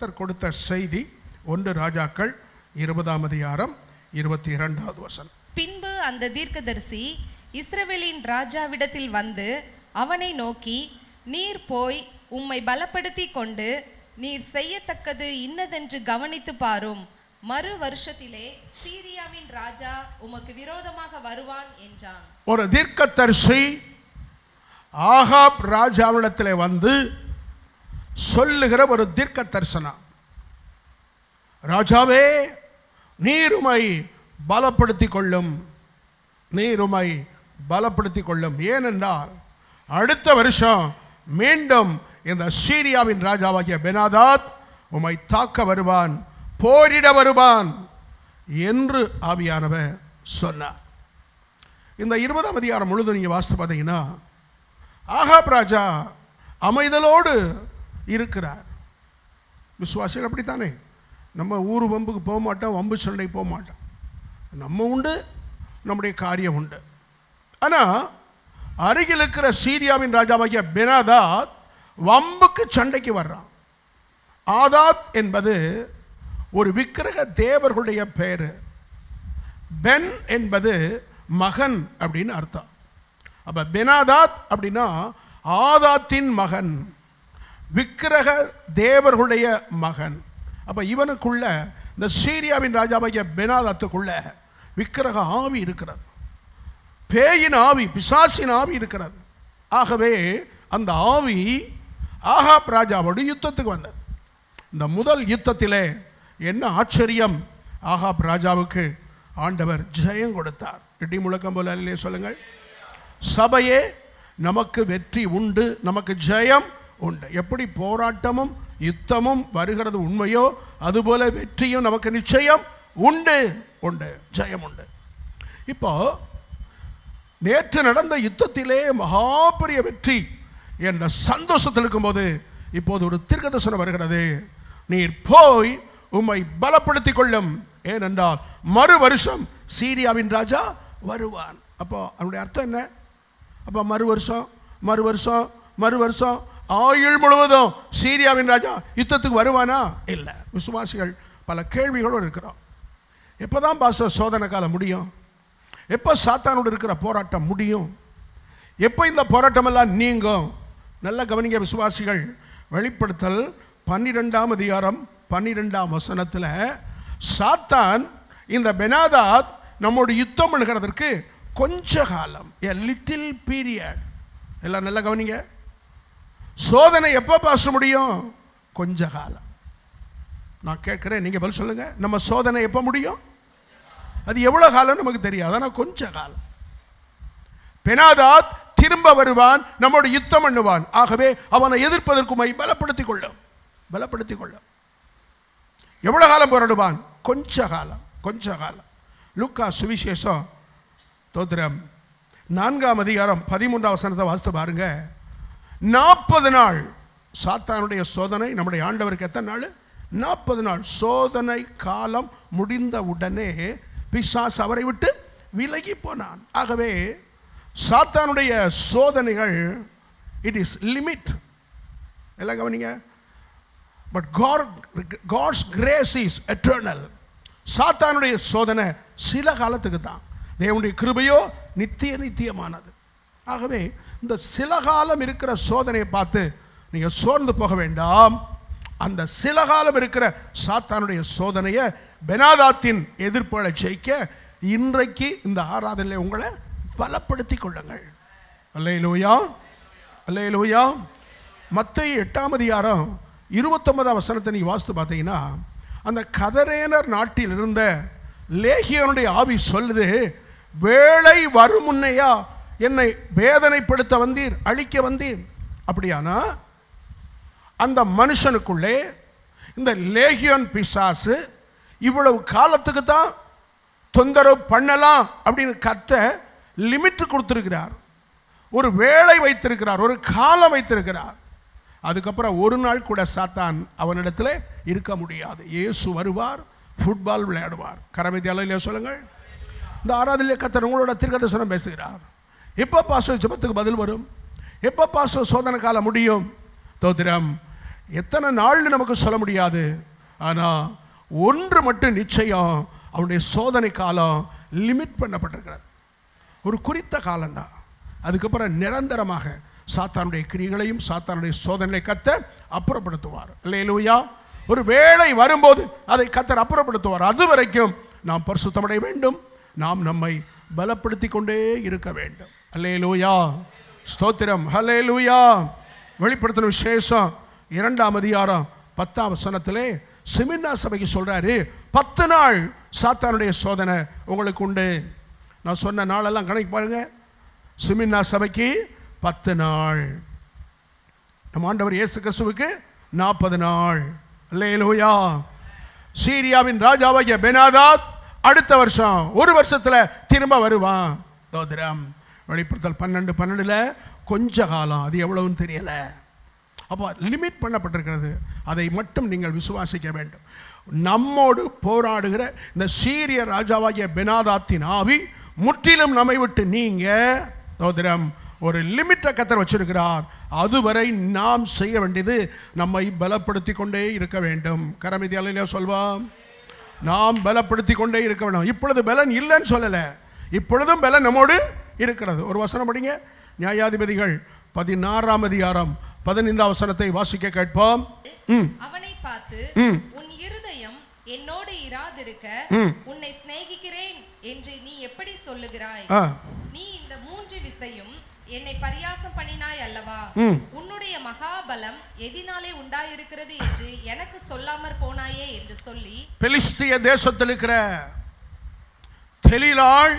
கர்த்தர் கொடுத்த செய்தி ஒன்று ராஜாக்கள் இருபதாம் அதிகாரம் இருபத்தி இரண்டாவது வசனம் பின்பு அந்த தீர்க்கதரிசி இஸ்ரவேலின் ராஜாவிடத்தில் வந்து அவனை நோக்கி நீர் போய் உம்மை பலப்படுத்தி கொண்டு நீர் செய்யத்தக்கது இன்னதென்று கவனித்து பாரும் மறு வருஷத்திலே சீரியாவின் ராஜா உமக்கு விரோதமாக வருவான் என்றான் ஒரு தீர்க்கதரிசி ஆகாப் ராஜாவிடத்தில் வந்து சொல்லுகிற ஒரு தீர்க்க தரிசனம் ராஜாவே நீருமை பலப்படுத்தி கொள்ளும் நீருமை பலப்படுத்தி கொள்ளும் ஏனென்றால் அடுத்த வருஷம் மீண்டும் இந்த சீரியாவின் ராஜாவாகிய பெனாதாத் உம்மை தாக்க வருவான் போரிட வருவான் என்று ஆவியானவர் சொன்னார் இந்த இருபதாம் அதிகாரம் முழுதும் நீங்கள் வாசித்து பார்த்தீங்கன்னா ஆகாப் ராஜா அமைதலோடு இருக்கிறார் விசுவாசிகள் அப்படித்தானே நம்ம ஊர் வம்புக்கு போக மாட்டோம் வம்பு சண்டை போக மாட்டோம் நம்ம உண்டு நம்முடைய காரியம் உண்டு ஆனால் அருகில் இருக்கிற சீரியாவின் ராஜாவாகிய பெனாதாத் வம்புக்கு சண்டைக்கு வர்றான் ஆதாத் என்பது ஒரு விக்கிரக தேவர்களுடைய பெயர் பென் என்பது மகன் அப்படின்னு அர்த்தம் அப்ப பெனாதாத் அப்படின்னா ஆதாத்தின் மகன் விக்கிரக தேவர்களுடைய மகன் அப்ப இவனுக்குள்ள இந்த சீரியாவின் ராஜாவாகிய பெனாதாத்துக்குள்ள விக்கிரக ஆவி இருக்கிறது பேயின் ஆவி பிசாசின் ஆவி இருக்கிறது ஆகவே அந்த ஆவி ஆகாப் ராஜாவோடு யுத்தத்துக்கு வந்தது இந்த முதல் யுத்தத்திலே என்ன ஆச்சரியம் ஆகாப் ராஜாவுக்கு ஆண்டவர் ஜெயம் கொடுத்தார் இடி முழக்கம் போல இல்லையே சொல்லுங்கள் சபையே நமக்கு வெற்றி உண்டு நமக்கு ஜெயம் உண்டு எப்படி போராட்டமும் யுத்தமும் வருகிறது உண்மையோ அதுபோல வெற்றியும் நமக்கு நிச்சயம் உண்டு உண்டு ஜெயம் உண்டு இப்போ நேற்று நடந்த யுத்தத்திலே மகா பெரிய வெற்றி என்ற சந்தோஷத்தில் இருக்கும்போது இப்போது ஒரு தீர்க்கதரிசனம் வருகிறது நீர் போய் உம்மை பலப்படுத்திக் கொள்ளும் ஏனென்றால் மறு வருஷம் சீரியாவின் ராஜா வருவான் அப்போ அவனுடைய அர்த்தம் என்ன அப்போ மறு வருஷம் மறு வருஷம் மறு வருஷம் ஆயுள் முழுவதும் சீரியாவின் ராஜா யுத்தத்துக்கு வருவானா இல்லை விசுவாசிகள் பல கேள்விகளோடு இருக்கிறோம் எப்போதான் பாச சோதனை காலம் முடியும் எப்போ சாத்தானோடு இருக்கிற போராட்டம் முடியும் எப்போ இந்த போராட்டம் எல்லாம் நீங்கும் நல்ல கவனிங்க விசுவாசிகள் வெளிப்படுத்தல் பன்னிரெண்டாம் அதிகாரம் பன்னிரெண்டாம் வசனத்தில் சாத்தான் இந்த பெனாதாத் நம்மோடு யுத்தம் பண்ணுகிறதற்கு கொஞ்ச காலம் எ லிட்டில் பீரியட் எல்லாம் நல்லா கவனிங்க சோதனை எப்போ பாச முடியும் கொஞ்ச காலம் நான் கேட்குறேன் நீங்கள் பதில் சொல்லுங்க நம்ம சோதனை எப்போ முடியும் அது எவ்வளோ காலம் நமக்கு தெரியாது ஆனால் கொஞ்ச காலம் பெனாதாத் திரும்ப வருவான் நம்மோடு யுத்தம் பண்ணுவான் ஆகவே அவனை எதிர்ப்பதற்குமை பலப்படுத்திக் கொள்ளும் பலப்படுத்திக் கொள்ளும் எவ்வளோ காலம் போராடுவான் கொஞ்ச காலம் கொஞ்ச காலம் லூக்கா சுவிசேஷம் தோத்திரம் நான்காம் அதிகாரம் பதிமூன்றாம் வசனத்தை வாசித்து பாருங்க நாற்பது நாள் சாத்தானுடைய சோதனை நம்முடைய ஆண்டவருக்கு எத்தனை நாள் நாற்பது நாள் சோதனை காலம் முடிந்த உடனே பிசாஸ் அவரை விட்டு விலகி போனான் ஆகவே சாத்தானுடைய சோதனைகள் இட் இஸ் லிமிட் எல்லாம் கவனிங்க but God God's grace is eternal சாத்தானுடைய சோதனை சில காலத்துக்கு தான் தேவனுடைய கிருபையோ நித்திய நித்தியமானது ஆகவே இந்த சில காலம் இருக்கிற சோதனையை பார்த்து நீங்கள் சோர்ந்து போக வேண்டாம் அந்த சில காலம் இருக்கிற சாத்தானுடைய சோதனையை பெனாதாத்தின் எதிர்ப்புகளை ஜெயிக்க இன்றைக்கு இந்த ஆராதனையில் உங்களை பலப்படுத்தி கொள்ளுங்கள் அல்லையிலூயா அல்லையிலூயா மத்திய எட்டாம் அதிகாரம் இருபத்தொன்பதாம் வசனத்தை நீ வாசித்து பார்த்தீங்கன்னா அந்த கதரேனர் நாட்டில் இருந்த லேகியனுடைய ஆவி சொல்லுது வேலை வரும் முன்னையா என்னை வேதனைப்படுத்த வந்தீர் அழிக்க வந்தீர் அப்படியானா அந்த மனுஷனுக்குள்ளே இந்த லேகியோன் பிசாசு இவ்வளவு காலத்துக்கு தான் தொந்தரவு பண்ணலாம் அப்படின்னு கத்த லிமிட் கொடுத்துருக்கிறார் ஒரு வேலை வைத்திருக்கிறார் ஒரு காலம் வைத்திருக்கிறார் அதுக்கப்புறம் ஒரு நாள் கூட சாத்தான் அவனிடத்தில் இருக்க முடியாது இயேசு வருவார் ஃபுட்பால் விளையாடுவார் கரமிதி அலையிலே சொல்லுங்கள் இந்த ஆராதனையிலே கத்தர் உங்களோட திருக்கதர்சனம் பேசுகிறார் எப்போ பாச ஜபத்துக்கு பதில் வரும் எப்போ பாச சோதனை காலம் முடியும் தோத்திரம் எத்தனை நாள்னு நமக்கு சொல்ல முடியாது ஆனால் ஒன்று மட்டும் நிச்சயம் அவனுடைய சோதனை காலம் லிமிட் பண்ணப்பட்டிருக்கிறது ஒரு குறித்த காலம்தான் அதுக்கப்புறம் நிரந்தரமாக சாத்தானுடைய கிரிகளையும் சாத்தானுடைய சோதனையை கத்த அப்புறப்படுத்துவார் இல்லையிலூயா ஒரு வேளை வரும்போது அதை கத்தர் அப்புறப்படுத்துவார் அது வரைக்கும் நாம் பரிசுத்தமடைய வேண்டும் நாம் நம்மை பலப்படுத்தி கொண்டே இருக்க வேண்டும் அல்லேலூயா ஸ்தோத்திரம் ஹல்லேலூயா வெளிப்படுத்தின விசேஷம் இரண்டாம் அதிகாரம் பத்தாம் வசனத்திலே சிமின்னா சபைக்கு சொல்றாரு பத்து நாள் சாத்தானுடைய சோதனை உங்களுக்கு உண்டு நான் சொன்ன நாளெல்லாம் கணக்கு பாருங்க சிமின்னா சபைக்கு பத்து நாள் நம்ம ஆண்டவர் இயேசு கிறிஸ்துவுக்கு நாற்பது நாள் அல்லேலூயா சீரியாவின் ராஜாவாகிய பெனாதாத் அடுத்த வருஷம் ஒரு வருஷத்துல திரும்ப வருவான் தோதிரம் வெளிப்படுத்தல் பன்னெண்டு பன்னெண்டுல கொஞ்ச காலம் அது எவ்வளவுன்னு தெரியல அப்போ லிமிட் பண்ணப்பட்டிருக்கிறது அதை மட்டும் நீங்கள் விசுவாசிக்க வேண்டும் நம்மோடு போராடுகிற இந்த சீரிய ராஜாவாகிய பெனாதாத்தின் ஆவி முற்றிலும் நம்மை விட்டு நீங்க தோதிரம் ஒரு லிமிட்டை கத்தர் வச்சிருக்கிறார் அதுவரை நாம் செய்ய வேண்டியது நம்மை பலப்படுத்தி கொண்டே இருக்க வேண்டும் கரமிதி அலையில சொல்வாம் நாம் பலப்படுத்தி கொண்டே இருக்க வேண்டும் இப்பொழுது பலன் இல்லைன்னு சொல்லலை இப்பொழுதும் பலன் நம்மோடு இருக்கிறது ஒரு வசனம் படிங்க நியாயாதிபதிகள் பதினாறாம் அதிகாரம் பதினைந்தாம் வசனத்தை வாசிக்க கேட்போம் ம் அவனை பார்த்து உன் இருதயம் என்னோடு இராதிருக்க உன்னை சிநேகிக்கிறேன் என்று நீ எப்படி சொல்லுகிறாய் ஆ நீ இந்த மூன்று விசையும் என்னை பரியாசம் பண்ணினாய் அல்லவா உன்னுடைய மகாபலம் எதினாலே உண்டாயிருக்கிறது என்று எனக்கு சொல்லாமற் போனாயே என்று சொல்லி பெலிஸ்திய தேசத்தில் இருக்கிற தெளிலாள்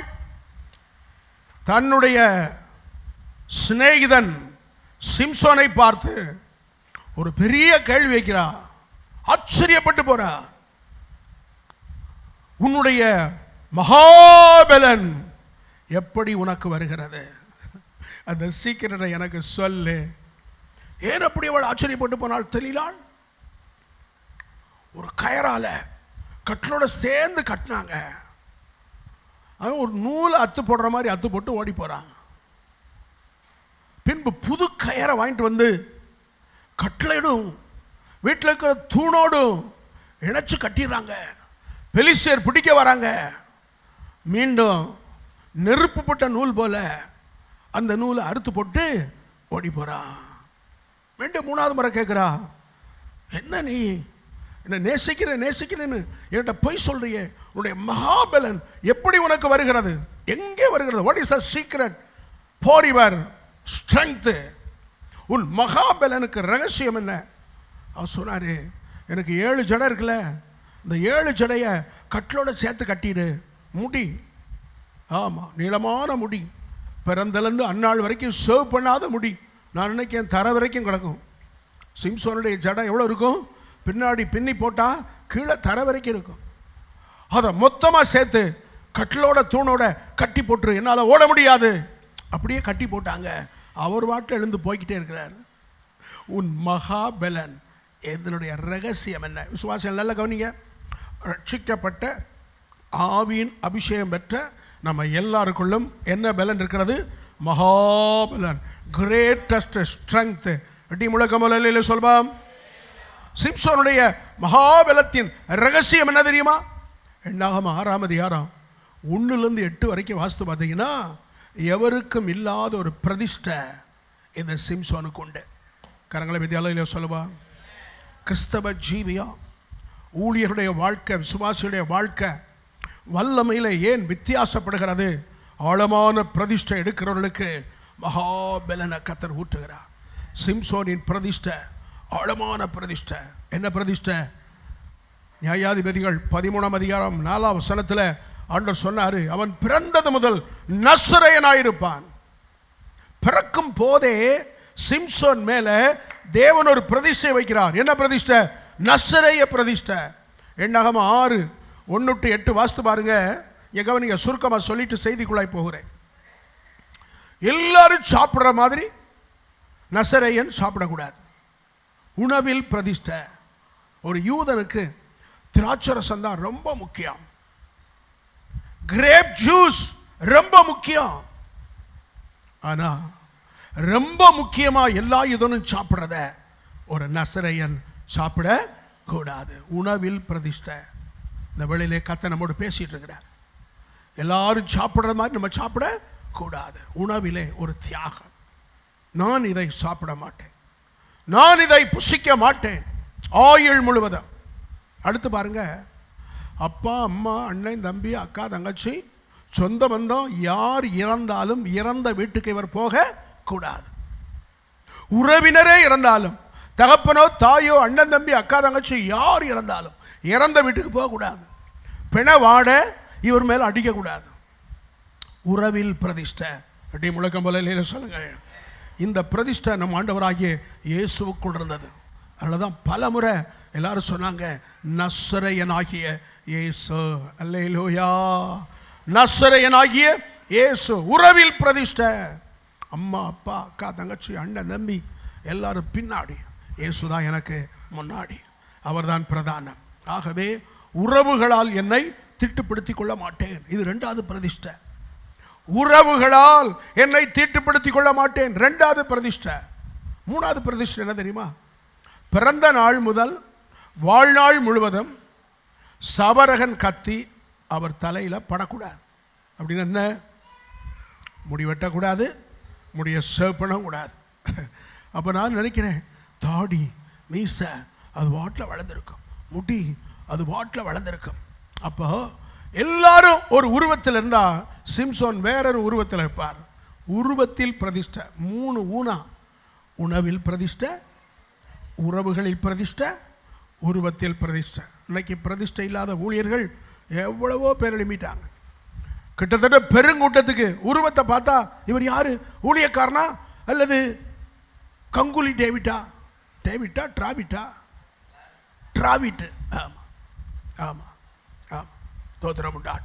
தன்னுடைய சிநேகிதன் சிம்சோனை பார்த்து ஒரு பெரிய கேள்வி வைக்கிறா ஆச்சரியப்பட்டு போறா உன்னுடைய மகாபலன் எப்படி உனக்கு வருகிறது அந்த சீக்கிரத்தை எனக்கு சொல்லு ஏன் அப்படி அவள் ஆச்சரியப்பட்டு போனாள் தெளிலாள் ஒரு கயரால கட்டிலோட சேர்ந்து கட்டினாங்க அவன் ஒரு நூலை அத்து போடுற மாதிரி அத்து போட்டு ஓடி போறான் பின்பு புது கயரை வாங்கிட்டு வந்து கட்டளையிடும் வீட்டில் இருக்கிற தூணோடும் இணைச்சு கட்டிடுறாங்க பெலிசியர் பிடிக்க வராங்க மீண்டும் நெருப்புப்பட்ட நூல் போல அந்த நூலை அறுத்து போட்டு ஓடி போறான் மீண்டும் மூணாவது முறை கேட்குறா என்ன நீ என்ன நேசிக்கிற நேசிக்கிறேன்னு என்கிட்ட பொய் சொல்றியே உன்னுடைய மகாபலன் எப்படி உனக்கு வருகிறது எங்கே வருகிறது what is a secret for your strength உன் மகாபலனுக்கு ரகசியம் என்ன அவர் சொன்னாரு எனக்கு ஏழு ஜடை இருக்குல்ல இந்த ஏழு ஜடையை கட்டிலோட சேர்த்து கட்டிடு முடி ஆமாம் நீளமான முடி பிறந்தலேருந்து அந்நாள் வரைக்கும் சேவ் பண்ணாத முடி நான் நினைக்கிறேன் தர வரைக்கும் கிடக்கும் சிம்சோனுடைய ஜடம் எவ்வளோ இருக்கும் பின்னாடி பின்னி போட்டால் கீழே தர வரைக்கும் இருக்கும் அதை மொத்தமாக சேர்த்து கட்டிலோட தூணோட கட்டி போட்டுரு என்னால் ஓட முடியாது அப்படியே கட்டி போட்டாங்க அவர் வாட்டில் எழுந்து போய்கிட்டே இருக்கிறார் உன் மகாபலன் இதனுடைய ரகசியம் என்ன விசுவாசம் நல்ல கவனிங்க ரட்சிக்கப்பட்ட ஆவியின் அபிஷேகம் பெற்ற நம்ம எல்லாருக்குள்ளும் என்ன பலன் இருக்கிறது மகாபலன் கிரேட்டஸ்ட் ஸ்ட்ரென்த் அடி முழக்க முதலில் சொல்வாம் சிம்சோனுடைய மகாபலத்தின் ரகசியம் என்ன தெரியுமா எண்ணாகம் ஆறாம் அதிகாரம் ஒன்றுலேருந்து எட்டு வரைக்கும் வாஸ்து பார்த்தீங்கன்னா எவருக்கும் இல்லாத ஒரு பிரதிஷ்டை இந்த சிம்சோனுக்கு உண்டு கரங்களை வித்யாலயில் சொல்லுவா கிறிஸ்தவ ஜீவியா ஊழியருடைய வாழ்க்கை விசுவாசியுடைய வாழ்க்கை வல்லமையில் ஏன் வித்தியாசப்படுகிறது ஆழமான பிரதிஷ்டை எடுக்கிறவர்களுக்கு மகாபலன கத்தர் ஊற்றுகிறார் சிம்சோனின் பிரதிஷ்டை ஆழமான பிரதிஷ்டை என்ன பிரதிஷ்டை நியாயாதிபதிகள் பதிமூணாம் அதிகாரம் நாலாம் வசனத்தில் ஆண்டவர் சொன்னார் அவன் பிறந்தது முதல் நசுரையனாயிருப்பான் பிறக்கும் போதே சிம்சோன் மேல தேவன் ஒரு பிரதிஷ்டை வைக்கிறார் என்ன பிரதிஷ்டை நசரைய பிரதிஷ்டை எண்ணாகம ஆறு ஒன்று டு எட்டு வாஸ்து பாருங்க எங்க கவனிங்க சுருக்கமாக சொல்லிட்டு செய்திக்குள்ளாய் போகிறேன் எல்லாரும் சாப்பிட்ற மாதிரி நசரையன் சாப்பிடக்கூடாது உணவில் பிரதிஷ்டை ஒரு யூதனுக்கு திராட்சரசம் தான் ரொம்ப முக்கியம் கிரேப் ஜூஸ் ரொம்ப முக்கியம் ஆனா ரொம்ப முக்கியமா எல்லா யூதனும் சாப்பிட்றத ஒரு நசரையன் சாப்பிட கூடாது உணவில் பிரதிஷ்டை இந்த வெளியிலே கத்த நம்மோடு பேசிட்டு இருக்கிறார் எல்லாரும் சாப்பிடுற மாதிரி நம்ம சாப்பிட கூடாது உணவிலே ஒரு தியாகம் நான் இதை சாப்பிட மாட்டேன் நான் இதை புசிக்க மாட்டேன் ஆயுள் முழுவதும் அடுத்து பாருங்க அப்பா அம்மா அண்ணன் தம்பி அக்கா தங்கச்சி சொந்த பந்தம் யார் இறந்தாலும் இறந்த வீட்டுக்கு இவர் போக கூடாது உறவினரே இறந்தாலும் தகப்பனோ தாயோ அண்ணன் தம்பி அக்கா தங்கச்சி யார் இறந்தாலும் இறந்த வீட்டுக்கு போகக்கூடாது பிண வாட இவர் மேல் அடிக்கக்கூடாது உறவில் பிரதிஷ்டை அப்படி முழக்கம் போல இல்லையில சொல்லுங்க இந்த பிரதிஷ்டை நம்ம ஆண்டவராகிய இயேசுவுக்குள் இருந்தது அதில் பல முறை எல்லாரும் சொன்னாங்க நஸ்ரையனாகிய இயேசு அல்லேலூயா நஸ்ரையனாகிய இயேசு உறவில் பிரதிஷ்டை அம்மா அப்பா அக்கா தங்கச்சி அண்ணன் தம்பி எல்லாரும் பின்னாடி இயேசு தான் எனக்கு முன்னாடி அவர்தான் பிரதானம் ஆகவே உறவுகளால் என்னை திட்டுப்படுத்திக் கொள்ள மாட்டேன் இது ரெண்டாவது பிரதிஷ்டை உறவுகளால் என்னை தீட்டுப்படுத்திக் கொள்ள மாட்டேன் ரெண்டாவது பிரதிஷ்டை மூணாவது பிரதிஷ்டை என்ன தெரியுமா பிறந்த நாள் முதல் வாழ்நாள் முழுவதும் சவரகன் கத்தி அவர் தலையில் படக்கூடாது அப்படின்னு என்ன முடி வெட்டக்கூடாது முடிய சேவ் பண்ணக்கூடாது அப்போ நான் நினைக்கிறேன் தாடி மீசை அது வாட்டில் வளர்ந்துருக்கும் முடி அது வாட்டில் வளர்ந்துருக்கும் அப்போ எல்லாரும் ஒரு உருவத்தில் இருந்தால் சிம்சோன் வேறொரு உருவத்தில் இருப்பார் உருவத்தில் பிரதிஷ்டை மூணு ஊனா உணவில் பிரதிஷ்டை உறவுகளில் பிரதிஷ்டை உருவத்தில் பிரதிஷ்டை இன்னைக்கு பிரதிஷ்டை இல்லாத ஊழியர்கள் எவ்வளவோ பேர் எழுப்பிட்டாங்க கிட்டத்தட்ட பெருங்கூட்டத்துக்கு உருவத்தை பார்த்தா இவர் யாரு ஊழியக்காரனா அல்லது கங்குலி டேவிட்டா டேவிட்டா டிராவிட்டா டிராவிட்டு ஆமாம் ஆமாம் ஆமாம் தோத்திரம் உண்டாட்டு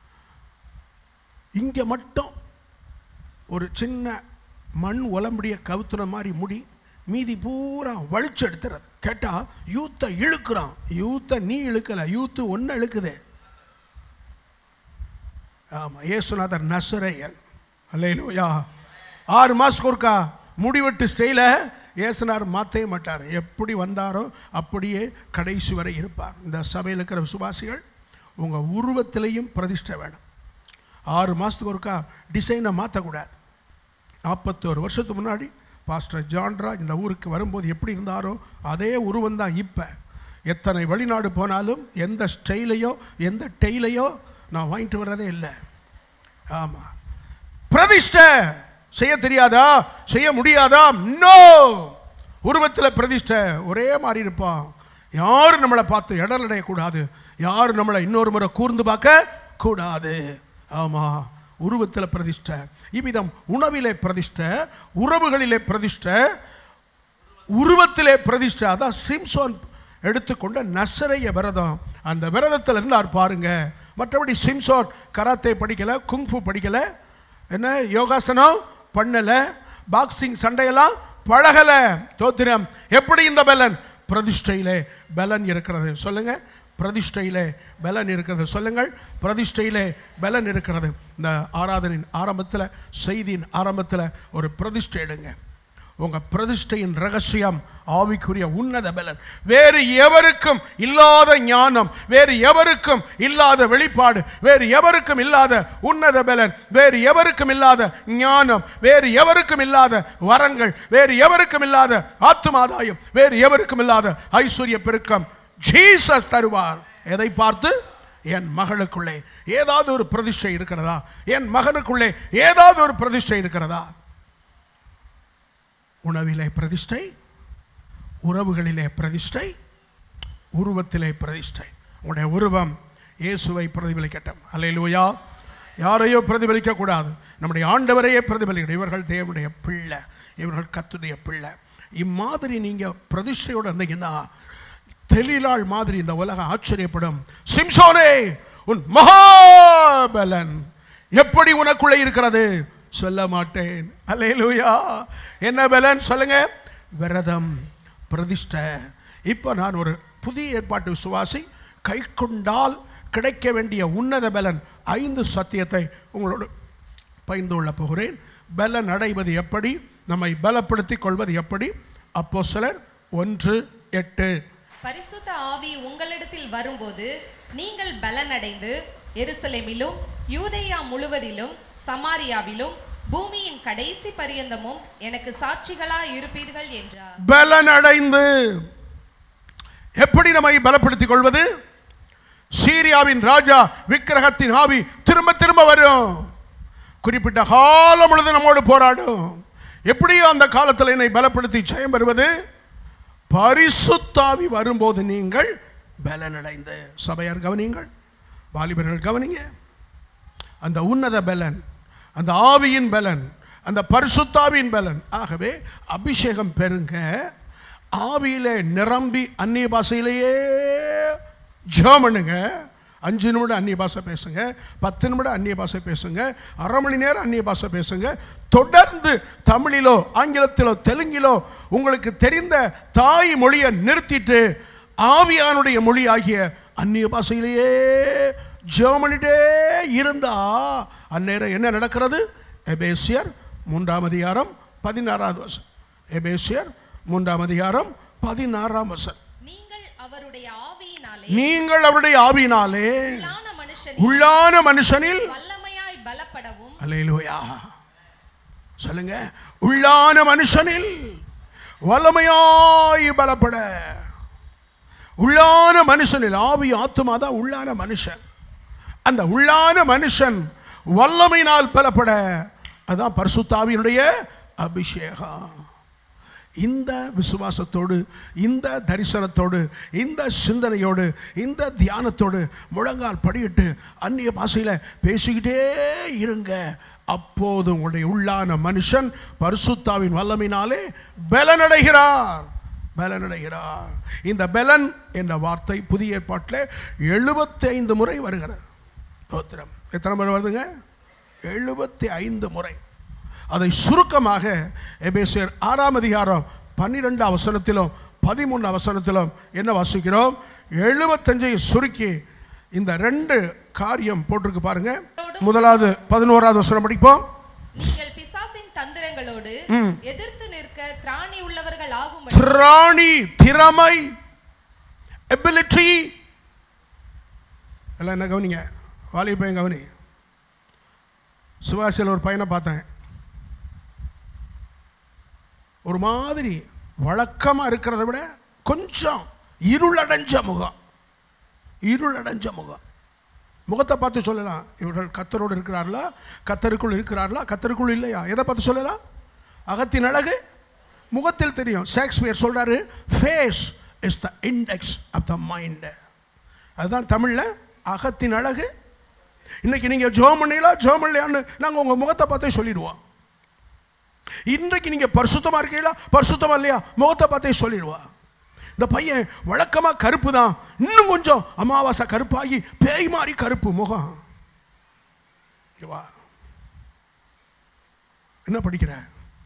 இங்கே மட்டும் ஒரு சின்ன மண் உலம்படிய கவுத்துன மாதிரி முடி மீதி பூரா வலிச்சு எடுத்துறது கேட்டால் யூத்தை இழுக்கிறான் யூத்தை நீ இழுக்கலை யூத்து ஒன்று இழுக்குதே ஆமாம் ஏசுநாதர் நசரையன் அல்லையிலோயா ஆறு மாதத்துக்கு ஒருக்கா முடிவெட்டு ஸ்டைல ஏசுனார் மாற்றவே மாட்டார் எப்படி வந்தாரோ அப்படியே கடைசி வரை இருப்பார் இந்த சபையில் இருக்கிற விசுவாசிகள் உங்கள் உருவத்திலையும் பிரதிஷ்டை வேணும் ஆறு மாதத்துக்கு ஒருக்கா டிசைனை மாற்றக்கூடாது நாற்பத்தோரு வருஷத்துக்கு முன்னாடி பாஸ்டர் ஜான்ரா இந்த ஊருக்கு வரும்போது எப்படி இருந்தாரோ அதே உருவம் தான் இப்போ எத்தனை வெளிநாடு போனாலும் எந்த ஸ்டைலையோ எந்த டெய்லையோ நான் வாங்கிட்டு வர்றதே இல்லை ஆமாம் பிரதிஷ்டை செய்ய தெரியாதா செய்ய முடியாதா நோ உருவத்தில் பிரதிஷ்டை ஒரே மாதிரி இருப்பான் யாரும் நம்மளை பார்த்து இடல் அடையக்கூடாது யாரும் நம்மளை இன்னொரு முறை கூர்ந்து பார்க்க கூடாது ஆமாம் உருவத்தில் பிரதிஷ்டை இவ்விதம் உணவிலே பிரதிஷ்டை உறவுகளிலே பிரதிஷ்டை உருவத்திலே பிரதிஷ்டை அதான் சிம்சோன் எடுத்துக்கொண்ட நசரைய விரதம் அந்த விரதத்தில் இருந்தார் பாருங்க மற்றபடி சிம்சோன் கராத்தே படிக்கலை குங்ஃபு படிக்கலை என்ன யோகாசனம் பண்ணலை பாக்ஸிங் சண்டையெல்லாம் பழகலை தோத்திரம் எப்படி இந்த பலன் பிரதிஷ்டையிலே பலன் இருக்கிறது சொல்லுங்க பிரதிஷ்டையிலே பலன் இருக்கிறது சொல்லுங்கள் பிரதிஷ்டையிலே பலன் இருக்கிறது இந்த ஆராதனின் ஆரம்பத்தில் செய்தியின் ஆரம்பத்தில் ஒரு பிரதிஷ்டை எடுங்க உங்க பிரதிஷ்டையின் ரகசியம் ஆவிக்குரிய உன்னத பலன் வேறு எவருக்கும் இல்லாத ஞானம் வேறு எவருக்கும் இல்லாத வெளிப்பாடு வேறு எவருக்கும் இல்லாத உன்னத பலன் வேறு எவருக்கும் இல்லாத ஞானம் வேறு எவருக்கும் இல்லாத வரங்கள் வேறு எவருக்கும் இல்லாத ஆத்துமாதாயம் வேறு எவருக்கும் இல்லாத ஐஸ்வர்ய பெருக்கம் ஜீசஸ் தருவார் எதை பார்த்து என் மகளுக்குள்ளே ஏதாவது ஒரு பிரதிஷ்டை இருக்கிறதா என் மகனுக்குள்ளே ஏதாவது ஒரு பிரதிஷ்டை இருக்கிறதா உணவிலே பிரதிஷ்டை உறவுகளிலே பிரதிஷ்டை உருவத்திலே பிரதிஷ்டை உங்களுடைய உருவம் இயேசுவை பிரதிபலிக்கட்டும் அல்லையிலூயா யாரையோ பிரதிபலிக்க கூடாது நம்முடைய ஆண்டவரையே பிரதிபலிக்கணும் இவர்கள் தேவனுடைய பிள்ளை இவர்கள் கத்துடைய பிள்ளை இம்மாதிரி நீங்கள் பிரதிஷ்டையோடு இருந்தீங்கன்னா தெளிலாள் மாதிரி இந்த உலகம் ஆச்சரியப்படும் சிம்சோனே உன் மகாபலன் எப்படி உனக்குள்ளே இருக்கிறது சொல்ல மாட்டேன் அல்லேலூயா என்ன பலன் சொல்லுங்க விரதம் பிரதிஷ்டை இப்போ நான் ஒரு புதிய ஏற்பாட்டு விசுவாசி கை கொண்டால் கிடைக்க வேண்டிய உன்னத பலன் ஐந்து சத்தியத்தை உங்களோடு பகிர்ந்து கொள்ள போகிறேன் பலன் அடைவது எப்படி நம்மை பலப்படுத்திக் கொள்வது எப்படி அப்போ சிலர் ஒன்று எட்டு பரிசுத்த ஆவி உங்களிடத்தில் வரும்போது நீங்கள் பலனடைந்து எருசலேமிலும் யூதேயா முழுவதிலும் சமாரியாவிலும் பூமியின் கடைசி பரியந்தமும் எனக்கு சாட்சிகளாய் இருப்பீர்கள் என்றார் பலனடைந்து எப்படி நம்மை பலப்படுத்திக் கொள்வது சீரியாவின் ராஜா விக்கிரகத்தின் ஆவி திரும்ப திரும்ப வரும் குறிப்பிட்ட காலம் முழுது நம்மோடு போராடும் எப்படியோ அந்த காலத்தில் என்னை பலப்படுத்தி ஜெயம் பெறுவது பரிசுத்தாவி வரும்போது நீங்கள் பலனடைந்து சபையார் கவனியுங்கள் வாலிபர்கள் கவனிங்க அந்த உன்னத பலன் அந்த ஆவியின் பலன் அந்த பரிசுத்தாவியின் பலன் ஆகவே அபிஷேகம் பெருங்க ஆவியிலே நிரம்பி அந்நிய பாஷையிலேயே ஜெபம் பண்ணுங்க அஞ்சு நிமிடம் அந்நிய பாஷை பேசுங்க பத்து நிமிடம் அந்நிய பாஷை பேசுங்க அரை மணி நேரம் அந்நிய பாஷை பேசுங்க தொடர்ந்து தமிழிலோ ஆங்கிலத்திலோ தெலுங்கிலோ உங்களுக்கு தெரிந்த தாய் மொழியை நிறுத்திட்டு ஆவியானுடைய மொழி ஆகிய அந்நிய பாஷையிலேயே ஜெபம் பண்ணிட்டே இருந்தா அந்நேரம் என்ன நடக்கிறது எபேசியர் மூன்றாம் அதிகாரம் பதினாறாவது வசனம் எபேசியர் மூன்றாம் அதிகாரம் பதினாறாம் வசனம் நீங்கள் அவருடைய ஆவியினாலே நீங்கள் அவருடைய ஆவியினாலே உள்ளான மனுஷன் உள்ளான மனுஷனில் வல்லமையாய் பலப்படவும் அல்லேலூயா சொல்லுங்க உள்ளான மனுஷனில் வல்லமையாய் பலப்பட உள்ளான மனுஷனில் ஆவி ஆத்துமா தான் உள்ளான மனுஷன் அந்த உள்ளான மனுஷன் வல்லமையினால் பலப்பட அதான் பரிசுத்தாவியினுடைய அபிஷேகம் இந்த விசுவாசத்தோடு இந்த தரிசனத்தோடு இந்த சிந்தனையோடு இந்த தியானத்தோடு முழங்கால் படியிட்டு அந்நிய பாஷையில் பேசிக்கிட்டே இருங்க அப்போது உங்களுடைய உள்ளான மனுஷன் பரிசுத்தாவின் வல்லமினாலே பலனடைகிறார் பலனடைகிறார் இந்த பலன் என்ற வார்த்தை புதிய ஏற்பாட்டில் எழுபத்தி ஐந்து முறை வருகிறது ஸ்தோத்திரம் எத்தனை முறை வருதுங்க எழுபத்தி ஐந்து முறை அதை சுருக்கமாக எபேசியர் ஆறாம் அதிகாரம் பன்னிரெண்டு அவசரத்திலும் பதிமூணு அவசரத்திலும் என்ன வாசிக்கிறோம் எழுபத்தஞ்சை சுருக்கி இந்த ரெண்டு காரியம் போட்டிருக்கு பாருங்க முதலாவது பதினோராவது வசனம் படிப்போம் நீங்கள் பிசாசின் தந்திரங்களோடு எதிர்த்து நிற்க திராணி உள்ளவர்கள் ஆகும் திராணி திறமை எபிலிட்டி எல்லாம் என்ன கவனிங்க வாலி பையன் கவனி சிவாசியில் ஒரு பையனை பார்த்தேன் ஒரு மாதிரி வழக்கமாக இருக்கிறத விட கொஞ்சம் இருளடைஞ்ச முகம் இருளடைஞ்ச முகம் முகத்தை பார்த்து சொல்லலாம் இவர்கள் கத்தரோடு இருக்கிறார்களா கத்தருக்குள் இருக்கிறார்களா கத்தருக்குள் இல்லையா எதை பார்த்து சொல்லலாம் அகத்தின் அழகு முகத்தில் தெரியும் ஷேக்ஸ்பியர் சொல்றாரு face is the index of the mind அதுதான் தமிழில் அகத்தின் அழகு இன்னைக்கு நீங்கள் ஜோம் பண்ணீங்களா ஜோம் பண்ணலையான்னு நாங்கள் உங்கள் முகத்தை பார்த்தே சொல்லிடுவோம் இன்றைக்கு நீங்கள் பரிசுத்தமாக இருக்கீங்களா பரிசுத்தமா இல்லையா முகத்தை பார்த்தே சொல்லிடுவா இந்த பையன் வழக்கமாக கருப்பு தான் இன்னும் கொஞ்சம் அமாவாசை கருப்பாகி பேய் மாதிரி கருப்பு முகம் இங்க வா என்ன படிக்கிற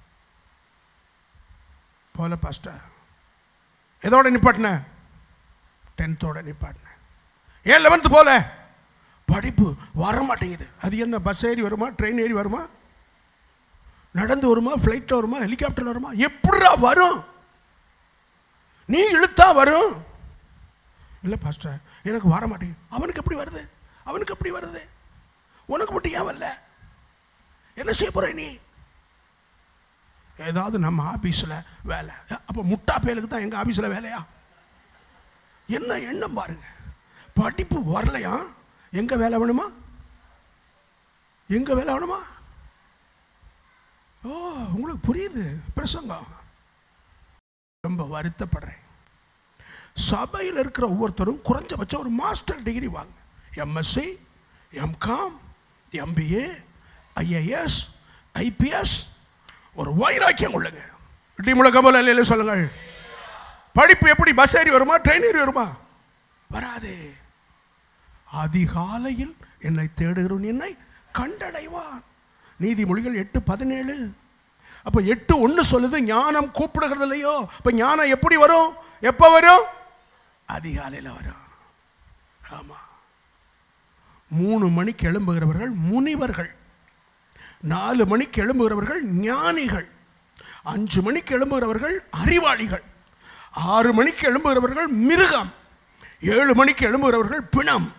போல பாஸ்டர் எதோட நிப்பாட்டின டென்த்தோட நிப்பாட்டின ஏன் லெவன்த்து போல படிப்பு வர மாட்டேங்குது அது என்ன பஸ் ஏறி வருமா ட்ரெயின் ஏறி வருமா நடந்து வருமா ஃப்ளைட்டில் வருமா ஹெலிகாப்டர் வருமா எப்படா வரும் நீ இழுத்தா வரும் இல்லை பாஸ்டர் எனக்கு வர மாட்டேங்குது அவனுக்கு எப்படி வருது அவனுக்கு எப்படி வருது உனக்கு மட்டும் ஏன் வரல என்ன செய்ய போற நீ ஏதாவது நம்ம ஆபீஸில் வேலை அப்போ முட்டா பயலுக்கு தான் எங்கள் ஆபீஸில் வேலையா என்ன எண்ணம் பாருங்க படிப்பு வரலையா எங்க வேலை வேணுமா எங்க வேலை வேணுமா ஓ உங்களுக்கு புரியுது பிரசங்கம் ரொம்ப வருத்தப்படுறேன் சபையில் இருக்கிற ஒவ்வொருத்தரும் குறைஞ்சபட்சம் ஒரு மாஸ்டர் டிகிரி வாங்க MSc MCom MBA IAS IPS ஒரு வைராக்கியம் கொள்ளுங்க இடி முழக்கம் போல இல்லையில சொல்லுங்கள் படிப்பு எப்படி பஸ் ஏறி வருமா ட்ரெயின் ஏறி வருமா வராது அதிகாலையில் என்னை தேடுகிறவன் என்னை கண்டடைவான் நீதிமொழிகள் எட்டு பதினேழு அப்போ எட்டு ஒன்று சொல்லுது ஞானம் கூப்பிடுகிறது இல்லையோ இப்போ ஞானம் எப்படி வரும் எப்போ வரும் அதிகாலையில் வரும் ஆமாம் மூணு மணிக்கு எழும்புகிறவர்கள் முனிவர்கள் நாலு மணிக்கு எழும்புகிறவர்கள் ஞானிகள் அஞ்சு மணிக்கு எழும்புகிறவர்கள் அறிவாளிகள் ஆறு மணிக்கு எழும்புகிறவர்கள் மிருகம் ஏழு மணிக்கு எழும்புகிறவர்கள் பிணம்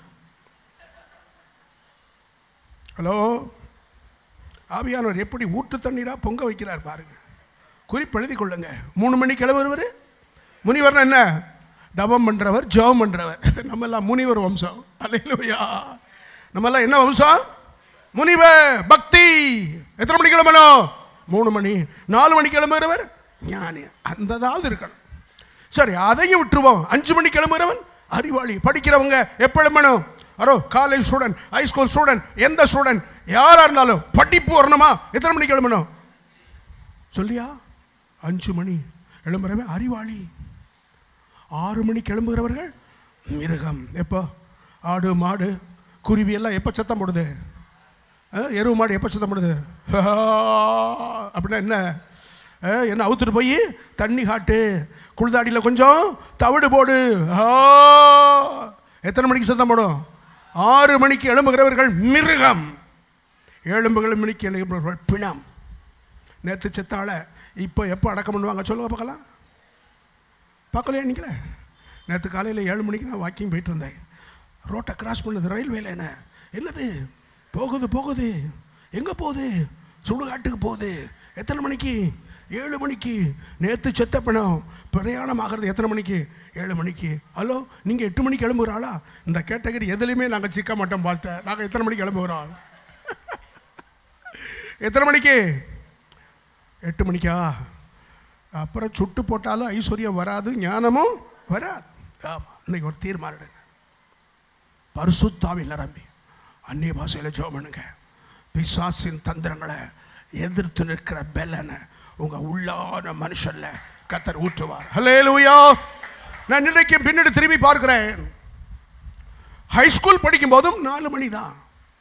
ஹலோ ஆவியானவர் எப்படி ஊற்று தண்ணீரா பொங்க வைக்கிறார் பாருங்க குறிப்பு எழுதி கொள்ளுங்க மூணு மணிக்கு எழுபுறவர் முனிவர்னா என்ன தவம் பண்றவர் ஜெபம் பண்றவர் நம்ம எல்லாம் முனிவர் வம்சம் அல்லையா நம்ம எல்லாம் என்ன வம்சம் முனிவ பக்தி எத்தனை மணிக்கு கிளம்பணும் மூணு மணி நாலு மணிக்கு கிளம்புகிறவர் ஞானி அந்ததாவது இருக்கணும் சரி அதையும் விட்டுருவோம் அஞ்சு மணிக்கு கிளம்புகிறவன் அறிவாளி படிக்கிறவங்க எப்போ எழும்பணும் அரோ காலேஜ் ஸ்டூடெண்ட் ஹைஸ்கூல் ஸ்டூடெண்ட் எந்த ஸ்டூடெண்ட் யாராக இருந்தாலும் படிப்பு வரணுமா எத்தனை மணிக்கு கிளம்பணும் சொல்லியா அஞ்சு மணி எழும்புறவன் அறிவாளி ஆறு மணிக்கு எழும்புகிறவர்கள் மிருகம் எப்போ ஆடு மாடு குருவி எல்லாம் எப்போ சத்தம் போடுது அஹ், எருவு மாடு எப்போ சத்தம் போடுது அப்படின்னா என்ன அஹ், என்ன அவுத்துட்டு போய் தண்ணி காட்டு குளிதாடியில் கொஞ்சம் தவிடு போடு ஆ. எத்தனை மணிக்கு சத்தம் போடும் ஆறு மணிக்கு எழும்புகிறவர்கள் மிருகம் ஏழும்புகள் மணிக்கு எழும்புகிறவர்கள் பிணம் நேற்று செத்தால இப்போ எப்போ அடக்கம் பண்ணுவாங்க சொல்லுங்க பார்க்கலாம் பார்க்கலையா நீங்களே நேற்று காலையில் ஏழு மணிக்கு நான் வாக்கிங் போயிட்டு இருந்தேன் ரோட்டை கிராஸ் பண்ணுது ரயில்வேல என்ன என்னது போகுது போகுது எங்கே போகுது சுடுகாட்டுக்கு போகுது எத்தனை மணிக்கு ஏழு மணிக்கு நேற்று செத்த பணம் பிரயாணம் ஆகிறது எத்தனை மணிக்கு ஏழு மணிக்கு ஹலோ நீங்கள் எட்டு மணிக்கு கிளம்புகிறாளா இந்த கேட்டகரி எதுலையுமே நாங்கள் சிக்க மாட்டோம் பாஸ்டர் நாங்கள் எத்தனை மணிக்கு கிளம்புகிறோம் எத்தனை மணிக்கு எட்டு மணிக்கா அப்புறம் சுட்டு போட்டாலும் ஐஸ்வர்யம் வராது ஞானமும் வராது ஆமாம் இன்னைக்கு ஒரு தீர்மானம் எடுங்க பரிசுத்தாவில் நிரம்பி அந்நிய பாஷையில் ஜெபம் பண்ணுங்க பிசாசின் தந்திரங்களை எதிர்த்து நிற்கிற பெலனை உங்க உள்ளான மனுஷன்ல கத்தர் ஊற்றுவார் ஹalleluya நான் இன்னைக்கு பின்னாடி திரும்பி பார்க்கிறேன் ஹைஸ்கூல் படிக்கும் போதும் நாலு மணி தான்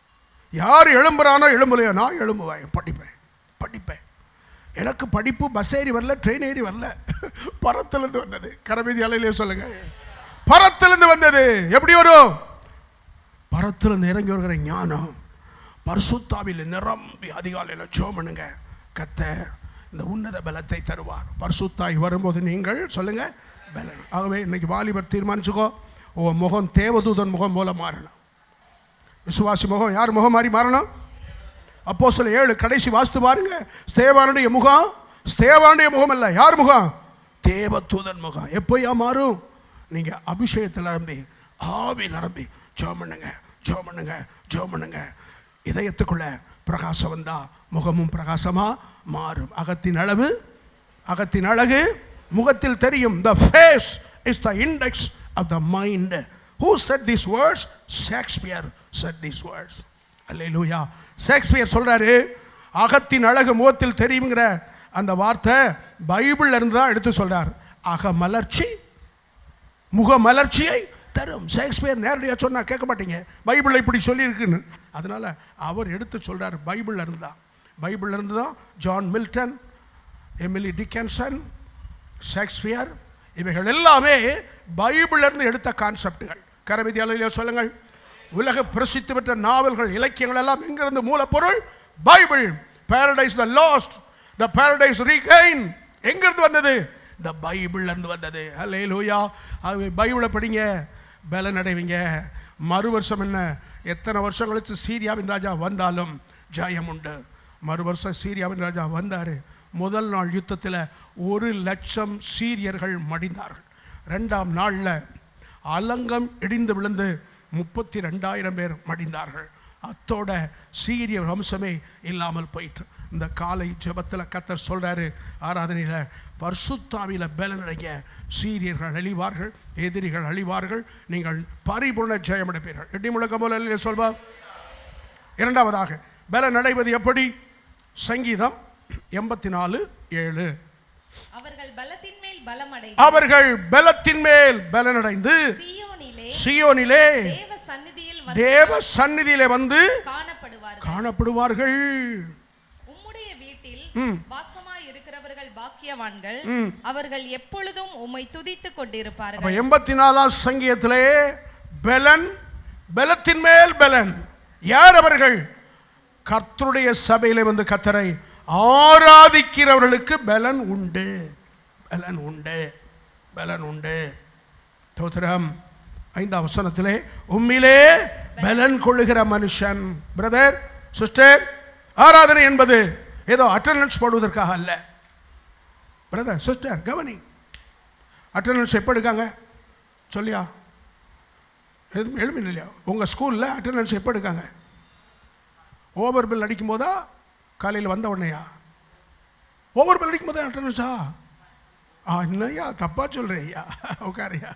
யார் எழும்புறானோ எழும்பலையோ நான் எழும்புவேன் படிப்பேன் படிப்பேன் எனக்கு படிப்பு பஸ் ஏறி வரல ட்ரெயின் ஏறி வரல பரத்திலிருந்து வந்தது கரபீதி அலையிலே சொல்லுங்க பரத்திலிருந்து வந்தது எப்படி வரும் பரத்திலிருந்து இறங்கி வருகிற ஞானம் பரிசுத்தாவில் நிரம்பி அதிகாலையில் ஜோம் பண்ணுங்க கத்த இந்த உன்னத பலத்தை தருவார் பரிசுத்தாய் வரும்போது நீங்கள் சொல்லுங்க பலன் ஆகவே இன்னைக்கு வாலிபர் தீர்மானிச்சுக்கோ ஓ முகம் தேவதூதன் முகம் போல மாறணும் விசுவாசி முகம் யார் முகம் மாதிரி மாறணும் அப்போ சில ஏழு கடைசி வாஸ்து பாருங்க ஸ்தேவானுடைய முகம் ஸ்தேவானுடைய முகம் அல்ல யார் முகம் தேவதூதன் முகம் எப்போயா மாறும் நீங்க அபிஷேகத்தில் நிரம்பி ஆவி நிரம்பி ஜோம் பண்ணுங்க ஜோம் பண்ணுங்க ஜோம் பண்ணுங்க இதயத்துக்குள்ள பிரகாசம் வந்தா முகமும் பிரகாசமா மாறும் அகத்தின் அளவு அகத்தின் அழகு முகத்தில் தெரியும் the face is the index of the mind who said these words shakespeare said these words அல்லேலூயா ஷேக்ஸ்பியர் சொல்றாரு அகத்தின் அழகு முகத்தில் தெரியுங்கிற அந்த வார்த்தை பைபிள்ல இருந்து தான் எடுத்து சொல்றார் அக மலர்ச்சி முக மலர்ச்சியை தரும் ஷேக்ஸ்பியர் நேரடியாக சொன்னா கேட்க மாட்டீங்க பைபிளில் இப்படி சொல்லியிருக்குன்னு அதனால அவர் எடுத்து சொல்றார் பைபிள்ல இருந்து தான் பைபிள்ல இருந்து தான் John Milton Emily Dickinson Shakespeare இவைகள் எல்லாமே பைபிள்ல இருந்து எடுத்த கான்செப்டுகள் கரவிதியாலையிலே சொல்லுங்கள் உலக பிரசித்தி பெற்ற நாவல்கள் இலக்கியங்கள் எல்லாம் எங்கிருந்து மூலப்பொருள் Bible Paradise the Lost the Paradise Regain எங்கிருந்து வந்தது இந்த பைபிள்ல இருந்து வந்தது அல்லே லூயா ஆகவே பைபிளை படிங்க பலன் அடைவீங்க மறு வருஷம் என்ன எத்தனை வருஷம் கழித்து சீரியாவின் ராஜா வந்தாலும் ஜெயம் உண்டு மறு வருஷம் சீரியாவின் ராஜா வந்தார் முதல் நாள் யுத்தத்தில் ஒரு லட்சம் சீரியர்கள் மடிந்தார்கள் ரெண்டாம் நாளில் அலங்கம் இடிந்து விழுந்து முப்பத்தி ரெண்டாயிரம் பேர் மடிந்தார்கள் அத்தோட சீரிய வம்சமே இல்லாமல் போயிட்டு இந்த காலை ஜெபத்தில் கத்தர் சொல்றாரு ஆராதனையில் பர்சுத்தாவில பலனடைய சீரியர்கள் அழிவார்கள் எதிரிகள் அழிவார்கள் நீங்கள் பரிபூர்ண ஜெயம் அடைப்பீர்கள் எட்டி முழக்கம் போல இல்லையா சொல்வா இரண்டாவதாக பலன் அடைவது எப்படி சங்கீதம் எண்பத்தி நாலு ஏழு அவர்கள் பலத்தின் மேல் பலமடை அவர்கள் பலத்தின் மேல் பலனடைந்து சீயோனிலே சியோனிலே தேவ சந்நிதியில் வந்து தேவ சந்நிதியிலே வந்து காணப்படுவார்கள் காணப்படுவார்கள் உம்முடைய வீட்டில் வாசமாய் இருக்கிறவர்கள் பாக்கியவான்கள் அவர்கள் எப்பொழுதும் உம்மை துதித்துக் அப்ப கொண்டிருப்பார்கள் எண்பத்தி நாலாம் சங்கீதத்திலே பலன் பலத்தின் மேல் பலன் யார் அவர்கள் கர்த்தருடைய சபையிலே வந்து கத்தரை ஆராதிக்கிறவர்களுக்கு பலன் உண்டு பலன் உண்டு பலன் உண்டு தோத்திரம் ஐந்தாம் வசனத்திலே உம்மிலே பலன் கொள்ளுகிற மனுஷன் பிரதர் சிஸ்டர் ஆராதனை என்பது ஏதோ அட்டண்டன்ஸ் போடுவதற்காக அல்ல பிரதர் சிஸ்டர் கவனி அட்டண்டன்ஸ் எப்போ எடுக்காங்க சொல்லியா எதுவும் எழுமில்லை இல்லையா உங்கள் ஸ்கூலில் அட்டண்டன்ஸ் எப்போ எடுக்காங்க ஓவர் பில் அடிக்கும் போதா காலையில் வந்த உடனேயா ஓவர் பில் அடிக்கும் போதா அட்டண்டன்ஸா ஆ என்னய்யா தப்பா சொல்கிறேன் ஐயா உட்காரையா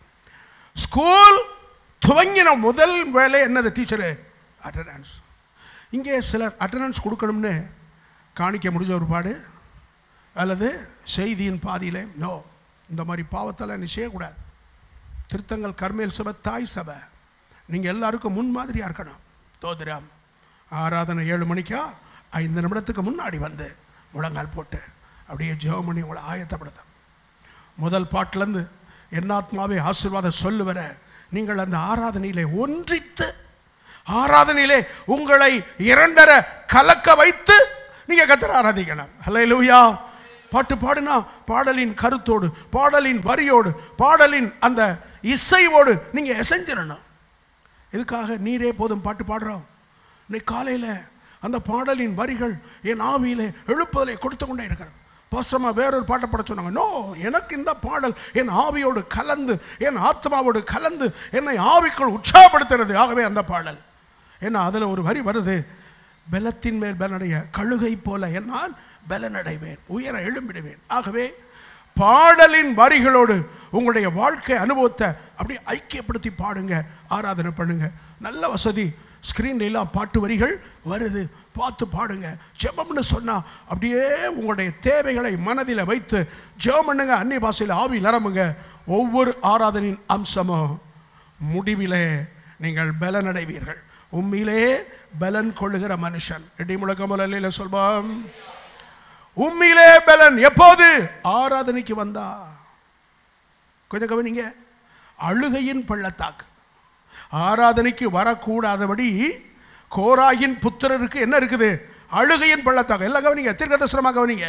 ஸ்கூல் துவங்கின முதல் வேலை என்னது டீச்சரு அட்டண்டன்ஸ் இங்கே சிலர் அட்டண்டன்ஸ் கொடுக்கணும்னு காணிக்க முடிஞ்ச ஒரு பாடு அல்லது செய்தியின் பாதியிலே நோ இந்த மாதிரி பாவத்தெல்லாம் நீ செய்யக்கூடாது திருத்தங்கள் கர்மேல் சபை தாய் சபை நீங்கள் எல்லாருக்கும் முன்மாதிரியாக இருக்கணும் தோதிரம் ஆராதனை ஏழு மணிக்கா ஐந்து நிமிடத்துக்கு முன்னாடி வந்து முழங்கால் போட்டு அப்படியே ஜெபம் பண்ணி உங்களை ஆயத்தப்படுத்த முதல் பாட்டிலேருந்து என் ஆத்மாவே ஆசீர்வாதம் சொல்லுவர நீங்கள் அந்த ஆராதனையிலே ஒன்றித்து ஆராதனையிலே உங்களை இரண்டர கலக்க வைத்து நீங்க கத்தர ஆராதிக்கணும் ஹalleluya பாட்டு பாடுனா பாடலின் கருத்தோடு பாடலின் வரியோடு பாடலின் அந்த இசையோடு நீங்க எசைஞ்சிடணும் இதுக்காக நீரே போதும் பாட்டு பாடுறோம் இன்னைக்கு காலையில் அந்த பாடலின் வரிகள் என் ஆவியிலே எழுப்புதலை கொடுத்து கொண்டே இருக்கிறது பாஸ்டமா வேறொரு பாட்டை பாட சொன்னாங்க நோ எனக்கு இந்த பாடல் என் ஆவியோடு கலந்து என் ஆத்மாவோடு கலந்து என்னை ஆவிக்குள் உற்சாகப்படுத்துறது ஆகவே அந்த பாடல் ஏன்னா அதில் ஒரு வரி வருது பலத்தின் மேல் பலனடைய கழுகை போல என்னால் பலனடைவேன் உயர எழும்பிடுவேன் ஆகவே பாடலின் வரிகளோடு உங்களுடைய வாழ்க்கை அனுபவத்தை அப்படியே ஐக்கியப்படுத்தி பாடுங்க ஆராதனை பண்ணுங்க நல்ல வசதி ஸ்க்ரீன்ல எல்லாம் பாட்டு வரிகள் வருது பார்த்து பாடுங்க ஜெபம்னு சொன்னா அப்படியே உங்களுடைய தேவைகளை மனதில் வைத்து ஜெபம் பண்ணுங்க அந்நிய பாஷையில் ஆவி நிரம்புங்க ஒவ்வொரு ஆராதனையின் அம்சமும் முடிவிலே நீங்கள் பலனடைவீர்கள் உண்மையிலே பலன் கொள்ளுகிற மனுஷன் இடி முழக்கமுல சொல்வோம் உண்மையிலே பலன் எப்போது ஆராதனைக்கு வந்தா கொஞ்சம் கவனிங்க அழுகையின் பள்ளத்தாக்கு ஆராதனைக்கு வரக்கூடாதபடி கோராயின் புத்திரருக்கு என்ன இருக்குது அழுகையின் பள்ளத்தாக்கு எல்லாம் கவனிங்க தீர்க்கதர்சனமாக கவனிங்க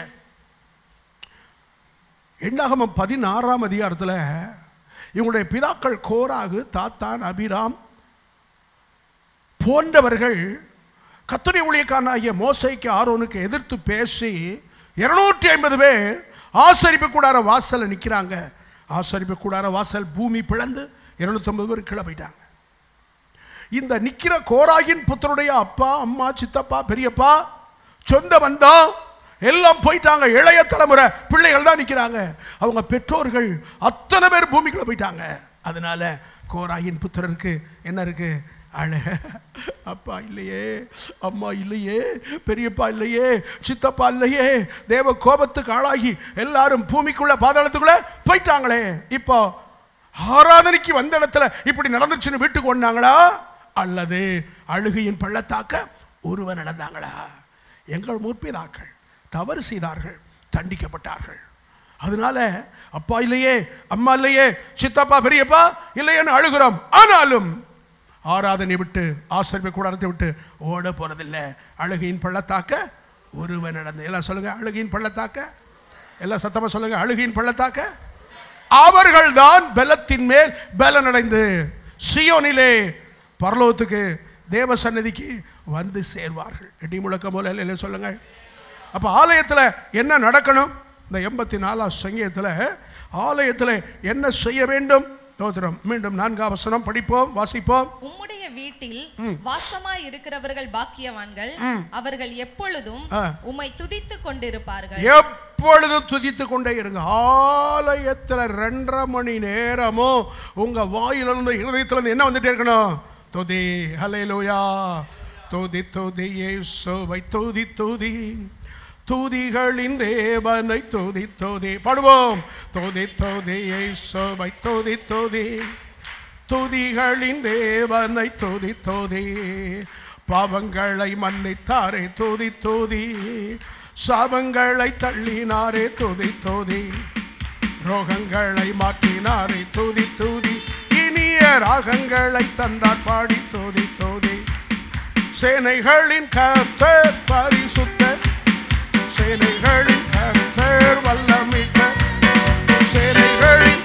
எண்ணாகமம் பதினாறாம் அதிகாரத்தில் இவங்களுடைய பிதாக்கள் கோராகு தாத்தான் அபிராம் போன்றவர்கள் கத்துரை ஊழியக்காரனாகிய மோசைக்கு ஆரோனுக்கு எதிர்த்து பேசி இருநூற்றி ஐம்பது பேர் ஆசரிப்பு கூடார வாசல்ல நிற்கிறாங்க ஆசரிப்பு கூடார வாசல் பூமி பிளந்து இருநூத்தம்பது பேர் கீழே போயிட்டாங்க இந்த நிக்கிற கோராகின் புத்தருடைய அப்பா அம்மா சித்தப்பா பெரியப்பா சொந்த பந்தம் எல்லாம் போயிட்டாங்க இளைய தலைமுறை பிள்ளைகள் தான் நிற்கிறாங்க அவங்க பெற்றோர்கள் அத்தனை பேர் பூமிக்குள்ள போயிட்டாங்க அதனால கோராயின் புத்திரருக்கு என்ன இருக்கு அழ அப்பா இல்லையே அம்மா இல்லையே பெரியப்பா இல்லையே சித்தப்பா இல்லையே தேவ கோபத்துக்கு ஆளாகி எல்லாரும் பூமிக்குள்ள பாதாளத்துக்குள்ள போயிட்டாங்களே இப்போ ஆராதனைக்கு வந்த இடத்துல இப்படி நடந்துச்சுன்னு வீட்டுக்கு வந்தாங்களா அல்லது அழுகையின் பள்ளத்தாக்க ஒருவன் நடந்தாங்களா எங்கள் முற்பிதாக்கள் தவறு செய்தார்கள் தண்டிக்கப்பட்டார்கள் அதனால அப்பா இல்லையே அம்மா இல்லையே சித்தப்பா பெரியப்பா இல்லையேன்னு அழுகிறோம் ஆனாலும் ஆராதனை விட்டு ஆசிரியர் கூடாரத்தை விட்டு ஓட போறதில்லை அழுகையின் பள்ளத்தாக்க ஒருவன் நடந்து எல்லாம் சொல்லுங்க அழுகையின் பள்ளத்தாக்க எல்லாம் சத்தமா சொல்லுங்க அழுகையின் பள்ளத்தாக்க அவர்கள்தான் பலத்தின் மேல் பலனடைந்து சியோனிலே பரலோகத்துக்கு தேவ சன்னதிக்கு வந்து சேர்வார்கள் இடி முழக்கம் போல இல்லை சொல்லுங்க அப்போ ஆலயத்தில் என்ன நடக்கணும் இந்த எண்பத்தி நாலாம் சங்கீதத்தில் ஆலயத்தில் என்ன செய்ய வேண்டும் தோத்திரம் மீண்டும் நான்காம் வசனம் படிப்போம் வாசிப்போம் உம்முடைய வீட்டில் வாசமாய் இருக்கிறவர்கள் பாக்கியவான்கள் அவர்கள் எப்பொழுதும் ஆ. உம்மை துதித்துக் கொண்டிருப்பார்கள் எப்பொழுதும் துதித்து கொண்டே இருங்க ஆலயத்தில் ரெண்டரை மணி நேரமும் உங்க வாயிலிருந்து இருதயத்திலிருந்து என்ன வந்துட்டே இருக்கணும் துதி ஹalleluya துதி துதி இயேசுவை துதி துதி துதிகளின் தேவனை துதி துதி பாடுவோம் துதி துதி இயேசுவை துதி துதி துதிகளின் தேவனை துதி துதி பாவங்களை மன்னித்தாரே துதி துதி சாபங்களை தள்ளினாரே துதி துதி ரோகங்களை மாற்றினாரே துதி துதி இனிய ராகங்களை தந்தார் பாடி துதி துதி சேனைகளின் கர்த்தர் பரிசுத்த சேனைகளின் கர்த்தர் வல்லமிட்ட சேனைகளின்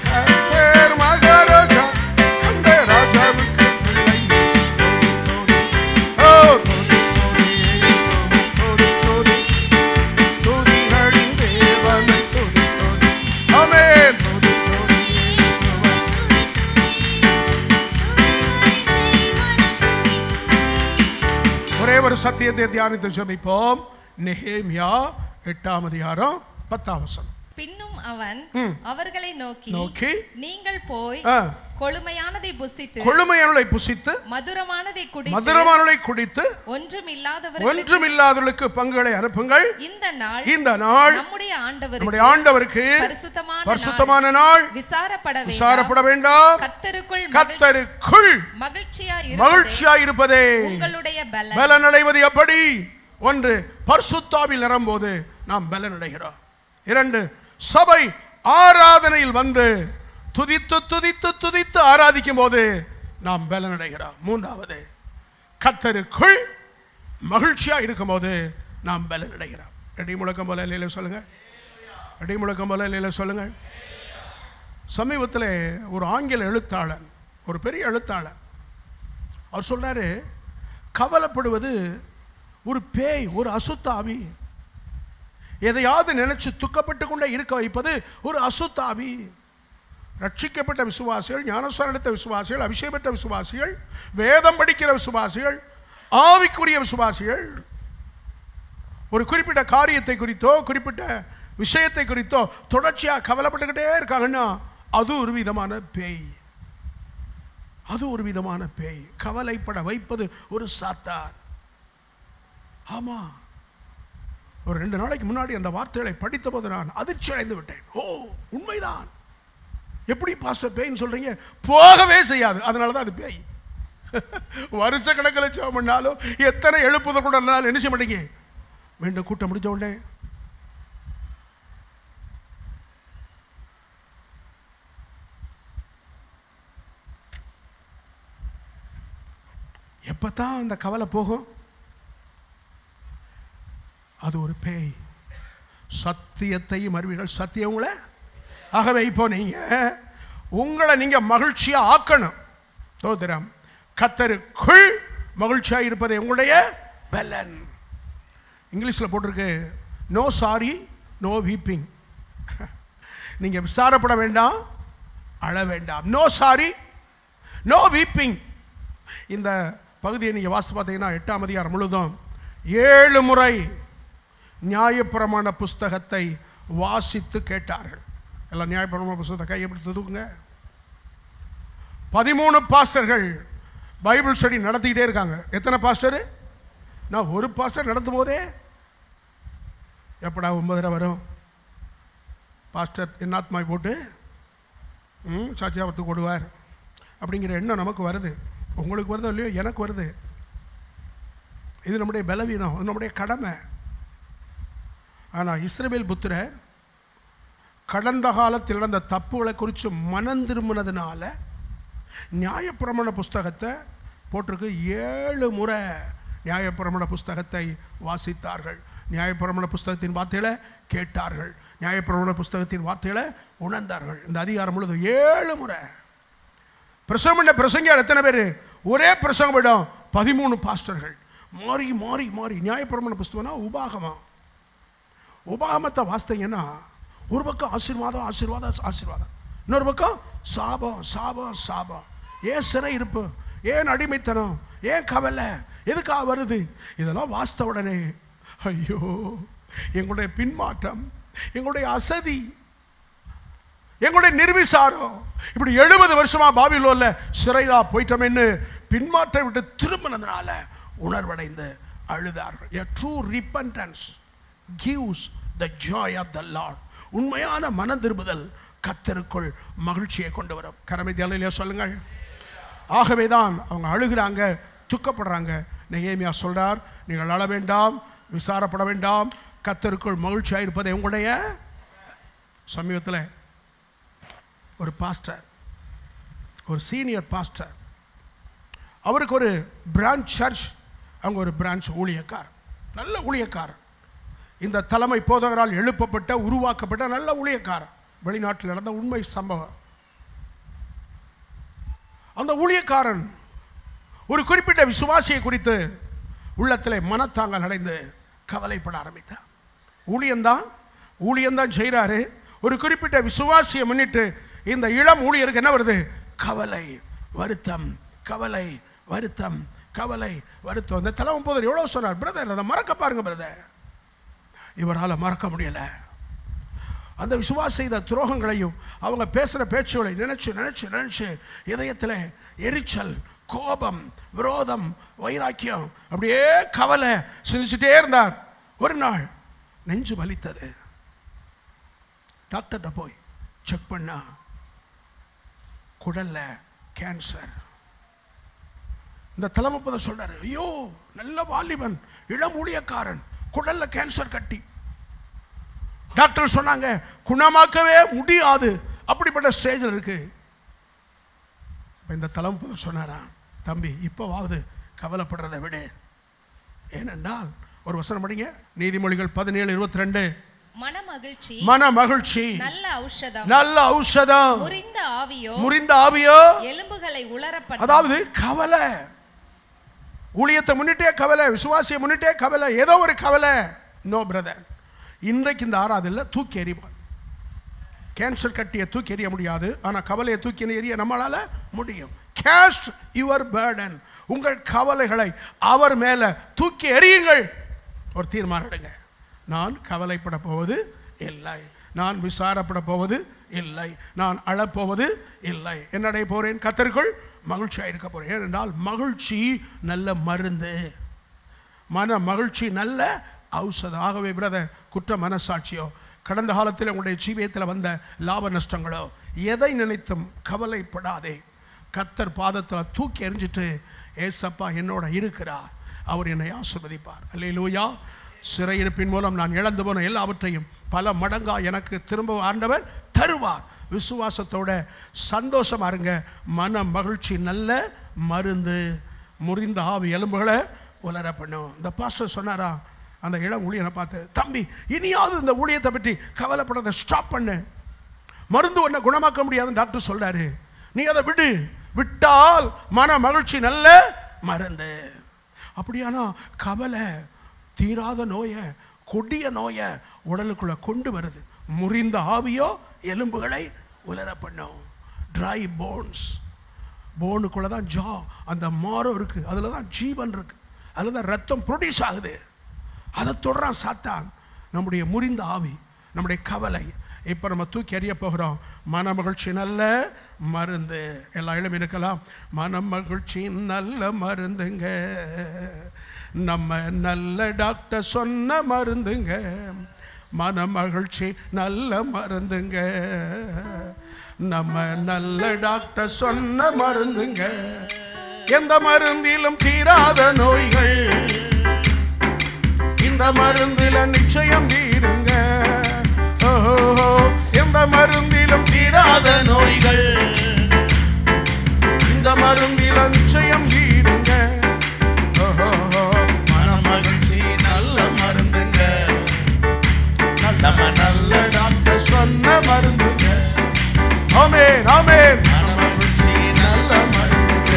ஒரு சத்தியத்தை தியானித்து ஜெபிப்போம் நெகேமியா எட்டாம் அதிகாரம் பத்தாம் வசனம் பின்னும் அவன் அவர்களை நோக்கி நோக்கி நீங்கள் போய் ஆ, கொழுமையானதை புசித்து கொழுமையானலை புசித்து மதுரமானதை குடித்து மதுரமானலை குடித்து ஒன்றும் இல்லாதவர்களுக்கு ஒன்றுமில்லாதவர்களுக்கு பங்குகளை அனுப்புங்கள் இந்த நாள் இந்த நாள் நம்முடைய ஆண்டவருக்கு நம்முடைய ஆண்டவருக்கு பரிசுத்தமான நாள். பரிசுத்தமான நாள் விசாரப்பட வேண்டாம் விசாரப்பட வேண்டாம் கத்தருக்குள் மகிழ்- கத்தருக்குள் மகிழ்ச்சியா இருப்பதே மகிழ்ச்சியா இருப்பதே உங்களுடைய பலன் பலன் அடைவது எப்படி ஒன்று பரிசுத்தாவில் நிரம்போது நாம் பலன் அடைகிறோம் இரண்டு சபை ஆராதனையில் வந்து துதித்து துதித்து துதித்து ஆராதிக்கும் போது நாம் பலன் அடைகிறோம் மூன்றாவது கத்தருக்குள் மகிழ்ச்சியா இருக்கும்போது நாம் பலன் அடைகிறோம் ரெடி முழக்கம் போல இல்லையில சொல்லுங்க ரெடி முழக்கம் போல இல்லையில சொல்லுங்க சமீபத்தில் ஒரு ஆங்கில எழுத்தாளன் ஒரு பெரிய எழுத்தாளன் அவர் சொல்றாரு கவலைப்படுவது ஒரு பேய் ஒரு அசுத்தாவி எதையாவது நினைச்சு துக்கப்பட்டு கொண்டே இருக்க வைப்பது ஒரு அசுத்தாவி ரட்சிக்கப்பட்ட விசுவாசிகள் ஞானஸ்தானம் எடுத்த விசுவாசிகள் அபிஷேகம் பெற்ற விசுவாசிகள் வேதம் படிக்கிற விசுவாசிகள் ஆவிக்குரிய விசுவாசிகள் ஒரு குறிப்பிட்ட காரியத்தை குறித்தோ குறிப்பிட்ட விஷயத்தை குறித்தோ தொடர்ச்சியாக கவலைப்பட்டுக்கிட்டே இருக்காங்கன்னா அது ஒரு விதமான பேய் அது ஒரு விதமான பேய் கவலைப்பட வைப்பது ஒரு சாத்தான் ஆமா ஒரு ரெண்டு நாளைக்கு முன்னாடி அந்த வார்த்தைகளை படித்த போது நான் அதிர்ச்சி அடைந்து விட்டேன் ஓ உண்மைதான் எப்படி பாஸ்டர் பேய்ன்னு சொல்றீங்க போகவே செய்யாது அதனால தான் அது பேய் வருஷ கணக்கில் ஜெபம் பண்ணாலும் எத்தனை எழுப்புதல் கூட இருந்தாலும் என்ன செய்ய மாட்டீங்க மீண்டும் கூட்டம் முடிஞ்ச உடனே எப்பதான் அந்த கவலை போகும் அது ஒரு பேய் சத்தியத்தையும் அறிவீர்கள் சத்தியம் உங்களை ஆகவே இப்போ நீங்க உங்களை நீங்க மகிழ்ச்சியா ஆக்கணும் தோதிரம் கத்தருக்குள் மகிழ்ச்சியா இருப்பது உங்களுடைய பலன் இங்கிலீஷில் போட்டிருக்கு நோ சாரி நோ வீப்பிங் நீங்க விசாரப்பட வேண்டாம் அழ வேண்டாம் நோ சாரி நோ வீப்பிங் இந்த பகுதியை நீங்கள் வாசித்து பார்த்தீங்கன்னா எட்டாம் அதிகாரம் முழுதும் ஏழு முறை நியாயப்பிரமாண புஸ்தகத்தை வாசித்து கேட்டார்கள் எல்லாம் நியாயப்பிரமாண புஸ்தகத்தை கையை பிடித்து தூக்குங்க பதிமூணு பாஸ்டர்கள் பைபிள் ஸ்டடி நடத்திக்கிட்டே இருக்காங்க எத்தனை பாஸ்டர் நான் ஒரு பாஸ்டர் நடத்தும் போதே எப்படா ஒன்பதரை வரும் பாஸ்டர் என்னாத்மாய் போட்டு ம் சாட்சியாபத்துக்கு ஓடுவார் அப்படிங்கிற எண்ணம் நமக்கு வருது உங்களுக்கு வருதோ இல்லையோ எனக்கு வருது இது நம்முடைய பலவீனம் இது நம்முடைய கடமை ஆனால் இஸ்ரவேல் புத்திரர் கடந்த காலத்தில் நடந்த தப்புகளை குறித்து மனம் திரும்பினதுனால நியாயப்பிரமாண புஸ்தகத்தை போட்டிருக்கு ஏழு முறை நியாயப்பிரமாண புஸ்தகத்தை வாசித்தார்கள் நியாயப்பிரமாண புஸ்தகத்தின் வார்த்தைகளை கேட்டார்கள் நியாயப்பிரமாண புஸ்தகத்தின் வார்த்தைகளை உணர்ந்தார்கள் இந்த அதிகாரம் முழுதும் ஏழு முறை பிரசங்கம் பண்ண பிரசங்கியார் எத்தனை பேர் ஒரே பிரசங்கம் இடம் பதிமூணு பாஸ்டர்கள் மாறி மாறி மாறி நியாயப்பிரமாண புஸ்தகம்னா உபாகமா உபாகமத்தை வாசித்தீங்கன்னா ஒரு பக்கம் ஆசீர்வாதம் ஆசீர்வாதம் ஆசீர்வாதம் இன்னொரு பக்கம் சாபம் சாபம் சாபம் ஏன் சிறை இருப்பு ஏன் அடிமைத்தனம் ஏன் கவலை எதுக்காக வருது இதெல்லாம் வாசித்த உடனே ஐயோ எங்களுடைய பின்மாற்றம் எங்களுடைய அசதி எங்களுடைய நிர்விசாரம் இப்படி எழுபது வருஷமா பாபிலோன்ல சிறையா போயிட்டோம்னு பின்மாற்றம் விட்டு திரும்பினதுனால உணர்வடைந்து அழுதார்கள் a true repentance gives the joy of the lord உண்மையான மன திரும்புதல் கத்தருக்குள் மகிழ்ச்சியை கொண்டு வரும் கரமை தியாலையிலே சொல்லுங்கள் ஆகவே தான் அவங்க அழுகிறாங்க துக்கப்படுறாங்க நெகேமியா சொல்றார் நீங்கள் அழ வேண்டாம் விசாரப்பட வேண்டாம் கத்தருக்குள் மகிழ்ச்சியாக இருப்பதை உங்களுடைய சமீபத்தில் ஒரு பாஸ்டர் ஒரு சீனியர் பாஸ்டர் அவருக்கு ஒரு பிரான்ச் சர்ச் அவங்க ஒரு பிரான்ச் ஊழியக்கார் நல்ல ஊழியக்காரர் இந்த தலைமை போதகரால் எழுப்பப்பட்ட உருவாக்கப்பட்ட நல்ல ஊழியக்காரர் வெளிநாட்டில் நடந்த உண்மை சம்பவம் அந்த ஊழியக்காரன் ஒரு குறிப்பிட்ட விசுவாசியை குறித்து உள்ளத்திலே மனத்தாங்கல் அடைந்து கவலைப்பட ஆரம்பித்தார் ஊழியம்தான் ஊழியம்தான் செய்கிறாரு ஒரு குறிப்பிட்ட விசுவாசியை முன்னிட்டு இந்த இளம் ஊழியருக்கு என்ன வருது கவலை வருத்தம் கவலை வருத்தம் கவலை வருத்தம் இந்த தலைமை போதர் எவ்வளோ சொன்னார் பிரதர் அதை மறக்க பாருங்க பிரதர் இவரால் மறக்க முடியல அந்த விசுவாச செய்த துரோகங்களையும் அவங்க பேசுகிற பேச்சுகளை நினைச்சு நினைச்சு நினைச்சு இதயத்தில் எரிச்சல் கோபம் விரோதம் வைராக்கியம் அப்படியே கவலை சிந்திச்சுட்டே இருந்தார் ஒரு நாள் நெஞ்சு வலித்தது டாக்டர்கிட்ட போய் செக் பண்ணா குடல்ல கேன்சர் இந்த தலைமைப்பதை சொல்றாரு ஐயோ நல்ல வாலிபன் இளம் ஊழியக்காரன் குடல்ல கேன்சர் கட்டி டாக்டர் சொன்னாங்க குணமாக்கவே முடியாது அப்படிப்பட்ட ஸ்டேஜில் இருக்கு இப்ப இந்த தலைமை சொன்னாரா தம்பி இப்போவாவது கவலைப்படுறதை விடு ஏனென்றால் ஒரு வசனம் படிங்க நீதிமொழிகள் பதினேழு இருபத்தி ரெண்டு மன மகிழ்ச்சி மன மகிழ்ச்சி நல்ல ஔஷதம் நல்ல ஔஷதம் முறிந்த ஆவியோ முறிந்த ஆவியோ எலும்புகளை உலரப்பட்ட அதாவது கவலை ஊழியத்தை முன்னிட்டே கவலை விசுவாசியை முன்னிட்டே கவலை ஏதோ ஒரு கவலை நோ பிரதர் இன்றைக்கு இந்த ஆறாவதில் தூக்கி எறிவான் கேன்சர் கட்டியை தூக்கி எறிய முடியாது ஆனால் கவலையை தூக்கி எறிய நம்மளால முடியும் கேஸ்ட் யுவர் பேர்டன் உங்கள் கவலைகளை அவர் மேலே தூக்கி எறியுங்கள் ஒரு தீர்மானம் எடுங்க நான் கவலைப்பட போவது இல்லை நான் விசாரப்பட போவது இல்லை நான் அழப்போவது இல்லை என்னடைய போறேன் கத்தருக்குள் மகிழ்ச்சியாக இருக்க போறேன் ஏனென்றால் மகிழ்ச்சி நல்ல மருந்து மன மகிழ்ச்சி நல்ல ஔஷதம் ஆகவே பிரதர் குற்ற மனசாட்சியோ கடந்த காலத்தில் உங்களுடைய ஜீவியத்தில் வந்த லாப நஷ்டங்களோ எதை நினைத்தும் கவலைப்படாதே கத்தர் பாதத்தில் தூக்கி எறிஞ்சிட்டு ஏசப்பா என்னோட இருக்கிறார் அவர் என்னை ஆசிர்வதிப்பார் அல்லேலூயா சிறையிருப்பின் மூலம் நான் இழந்து போன எல்லாவற்றையும் பல மடங்கா எனக்கு திரும்ப ஆண்டவர் தருவார் விசுவாசத்தோட சந்தோஷமா இருங்க மன மகிழ்ச்சி நல்ல மருந்து முறிந்த ஆவி எலும்புகளை உலர பண்ணும் இந்த பாஸ்டர் சொன்னாரா அந்த இளம் ஊழியனை பார்த்து தம்பி இனியாவது இந்த ஊழியத்தை பற்றி கவலைப்படாத ஸ்டாப் பண்ணு மருந்து ஒன்றை குணமாக்க முடியாதுன்னு டாக்டர் சொல்றாரு நீ அதை விடு விட்டால் மன மகிழ்ச்சி நல்ல மருந்து அப்படியானா கவலை தீராத நோயை கொடிய நோயை உடலுக்குள்ள கொண்டு வருது முறிந்த ஆவியோ எலும்புகளை உலர பண்ணும் ட்ரை போன்ஸ் போனுக்குள்ள தான் ஜா அந்த மாரம் இருக்கு அதில் தான் ஜீவன் இருக்கு அதில் தான் ரத்தம் ப்ரொடியூஸ் ஆகுது அதை தொடரான் சாத்தான் நம்முடைய முறிந்த ஆவி நம்முடைய கவலை இப்போ நம்ம தூக்கி எறிய போகிறோம் மன மகிழ்ச்சி நல்ல மருந்து எல்லா இடம் இருக்கலாம் மன மகிழ்ச்சி நல்ல மருந்துங்க நம்ம நல்ல டாக்டர் சொன்ன மருந்துங்க மன மகிழ்ச்சி நல்ல மருந்துங்க நம்ம நல்ல டாக்டர் சொன்ன மருந்துங்க எந்த மருந்திலும் தீராத நோய்கள் இந்த மருந்தில நிச்சயம் தீருங்க ஓஹோ, எந்த மருந்திலும் தீராத நோய்கள் இந்த மருந்தில நிச்சயம் தீருங்க ஓஹோ, மனமகிழ்ச்சி நல்ல மருந்துங்க நம்ம நல்ல டாக்டர் சொன்ன மருந்துங்க ஆமென் ஆமென் மனமகிழ்ச்சி நல்ல மருந்துங்க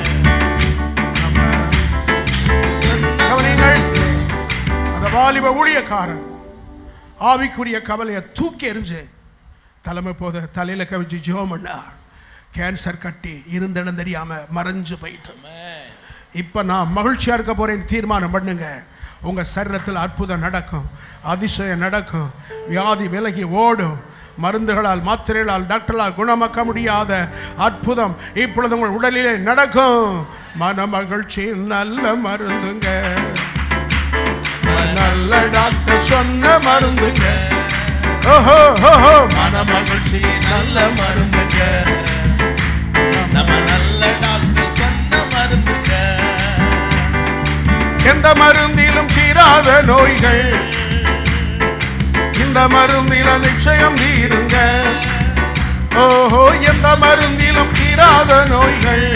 சொன்ன கவனிங்கள் அந்த வாலிப ஊழியக்காரன் ஆவிக்குரிய கவலையை தூக்கி எறிஞ்சு தலைமை போத தலையில கவிச்சு ஜோம் பண்ணார் கேன்சர் கட்டி இருந்த இடம் தெரியாம மறைஞ்சு போயிட்டு இப்ப நான் மகிழ்ச்சியா இருக்க போறேன் தீர்மானம் பண்ணுங்க உங்க சரீரத்தில் அற்புதம் நடக்கும் அதிசயம் நடக்கும் வியாதி விலகி ஓடும் மருந்துகளால் மாத்திரைகளால் டாக்டர்களால் குணமாக்க முடியாத அற்புதம் இப்பொழுது உங்கள் உடலிலே நடக்கும் மன மகிழ்ச்சி நல்ல மருந்துங்க நல்ல டாக்டர் சொன்ன மருந்துங்க ஓஹோ ஓஹோ மனமகிழ்ச்சி நல்ல மருந்துங்க நம்ம நல்ல டாக்டர் சொன்ன மருந்துங்க எந்த மருந்திலும் தீராத நோய்கள் இந்த மருந்தில நிச்சயம் தீருங்க ஓஹோ எந்த மருந்திலும் தீராத நோய்கள்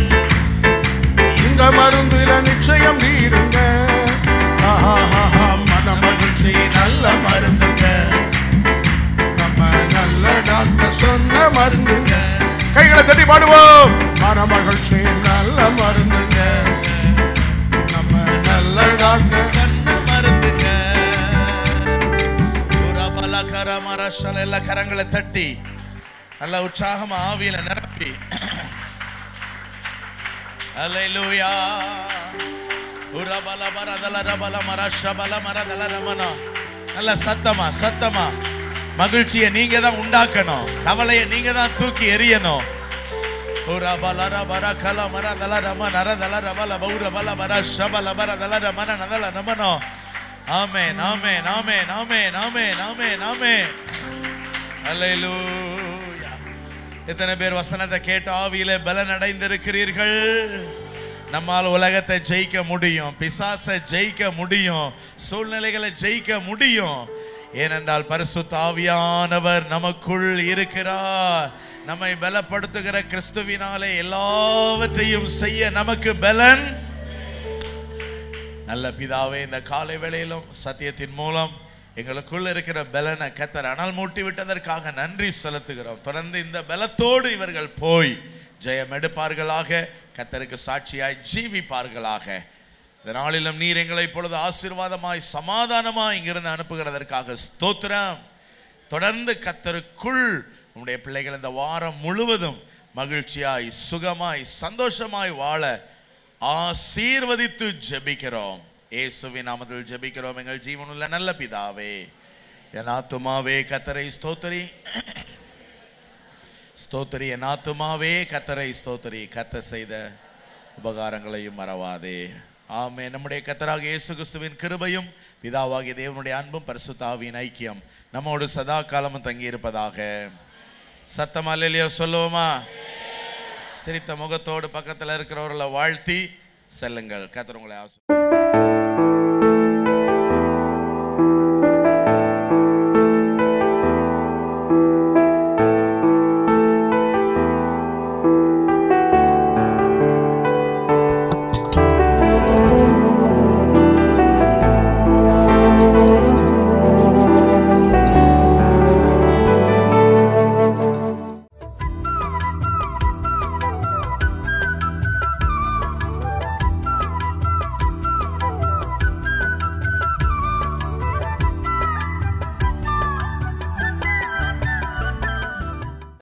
இந்த மருந்தில நிச்சயம் தீருங்க ஆஹாஹாஹா, மனம் மகிழ்ச்சி நல்ல மருந்துங்க நம்ம நல்ல டாக்டர் சொன்ன மருந்துங்க கைகளை தட்டி பாடுவோம் மன மகிழ்ச்சி நல்ல மருந்துங்க நம்ம நல்ல டாக்டர் சொன்ன மருந்துங்க உரபலகர மரசல எல்லா கரங்களை தட்டி நல்ல உற்சாகமா ஆவியில நிரப்பி அல்லேலூயா உரபல மரதல ரபல மர ஷபல மரதல ரமன நல்ல சத்தமா சத்தமா மகிழ்ச்சியை நீங்க தான் உண்டாக்கணும் கவலையை நீங்க தான் தூக்கி எறியணும் உரபல ரபர கல மரதல ரம நரதல ரபல பௌர பல மர ஷபல மரதல ரமன நதல ரமனோ ஆமென் ஆமென் ஆமென் ஆமென் ஆமென் ஆமென் ஆமென் அல்லேலூயா எத்தனை பேர் வசனத்தை கேட்டு ஆவியிலே பலன் அடைந்திருக்கிறீர்கள் நம்மால் உலகத்தை ஜெயிக்க முடியும் பிசாசை ஜெயிக்க முடியும் சூழ்நிலைகளை ஜெயிக்க முடியும் ஏனென்றால் பரிசுத்த ஆவியானவர் நமக்குள் இருக்கிறார் நம்மை பலப்படுத்துகிற கிறிஸ்துவினாலே எல்லாவற்றையும் செய்ய நமக்கு பலன் நல்ல பிதாவே இந்த காலை வேளையிலும் சத்தியத்தின் மூலம் எங்களுக்குள்ள இருக்கிற பலனை கத்தர் அனல் மூட்டி விட்டதற்காக நன்றி செலுத்துகிறோம் தொடர்ந்து இந்த பலத்தோடு இவர்கள் போய் ஜெயம் எடுப்பார்களாக கத்தருக்கு சாட்சியாய் ஜீவிப்பார்களாக இந்த நாளிலும் நீர் எங்களை இப்பொழுது ஆசீர்வாதமாய் சமாதானமாய் இங்கிருந்து அனுப்புகிறதற்காக ஸ்தோத்திரம் தொடர்ந்து கத்தருக்குள் உம்முடைய பிள்ளைகள் இந்த வாரம் முழுவதும் மகிழ்ச்சியாய் சுகமாய் சந்தோஷமாய் வாழ ஆசீர்வதித்து ஜெபிக்கிறோம் இயேசுவின் நாமத்தில் ஜெபிக்கிறோம் எங்கள் ஜீவனுள்ள நல்ல பிதாவே என் ஆத்துமாவே கத்தரை ஸ்தோத்தரி ஸ்தோத்தரி என் ஆத்துமாவே கத்தரை ஸ்தோத்தரி கத்த செய்த உபகாரங்களையும் மறவாதே ஆமே நம்முடைய கத்தராக இயேசு கிறிஸ்துவின் கிருபையும் பிதாவாகிய தேவனுடைய அன்பும் பரிசுத்தாவின் ஐக்கியம் நம்மோடு சதா காலமும் தங்கி இருப்பதாக சத்தமா இல்லையோ சொல்லுவோமா சிரித்த முகத்தோடு பக்கத்தில் இருக்கிறவர்களை வாழ்த்தி செல்லுங்கள் கத்தர் உங்களை ஆசீர்வதிப்பார்.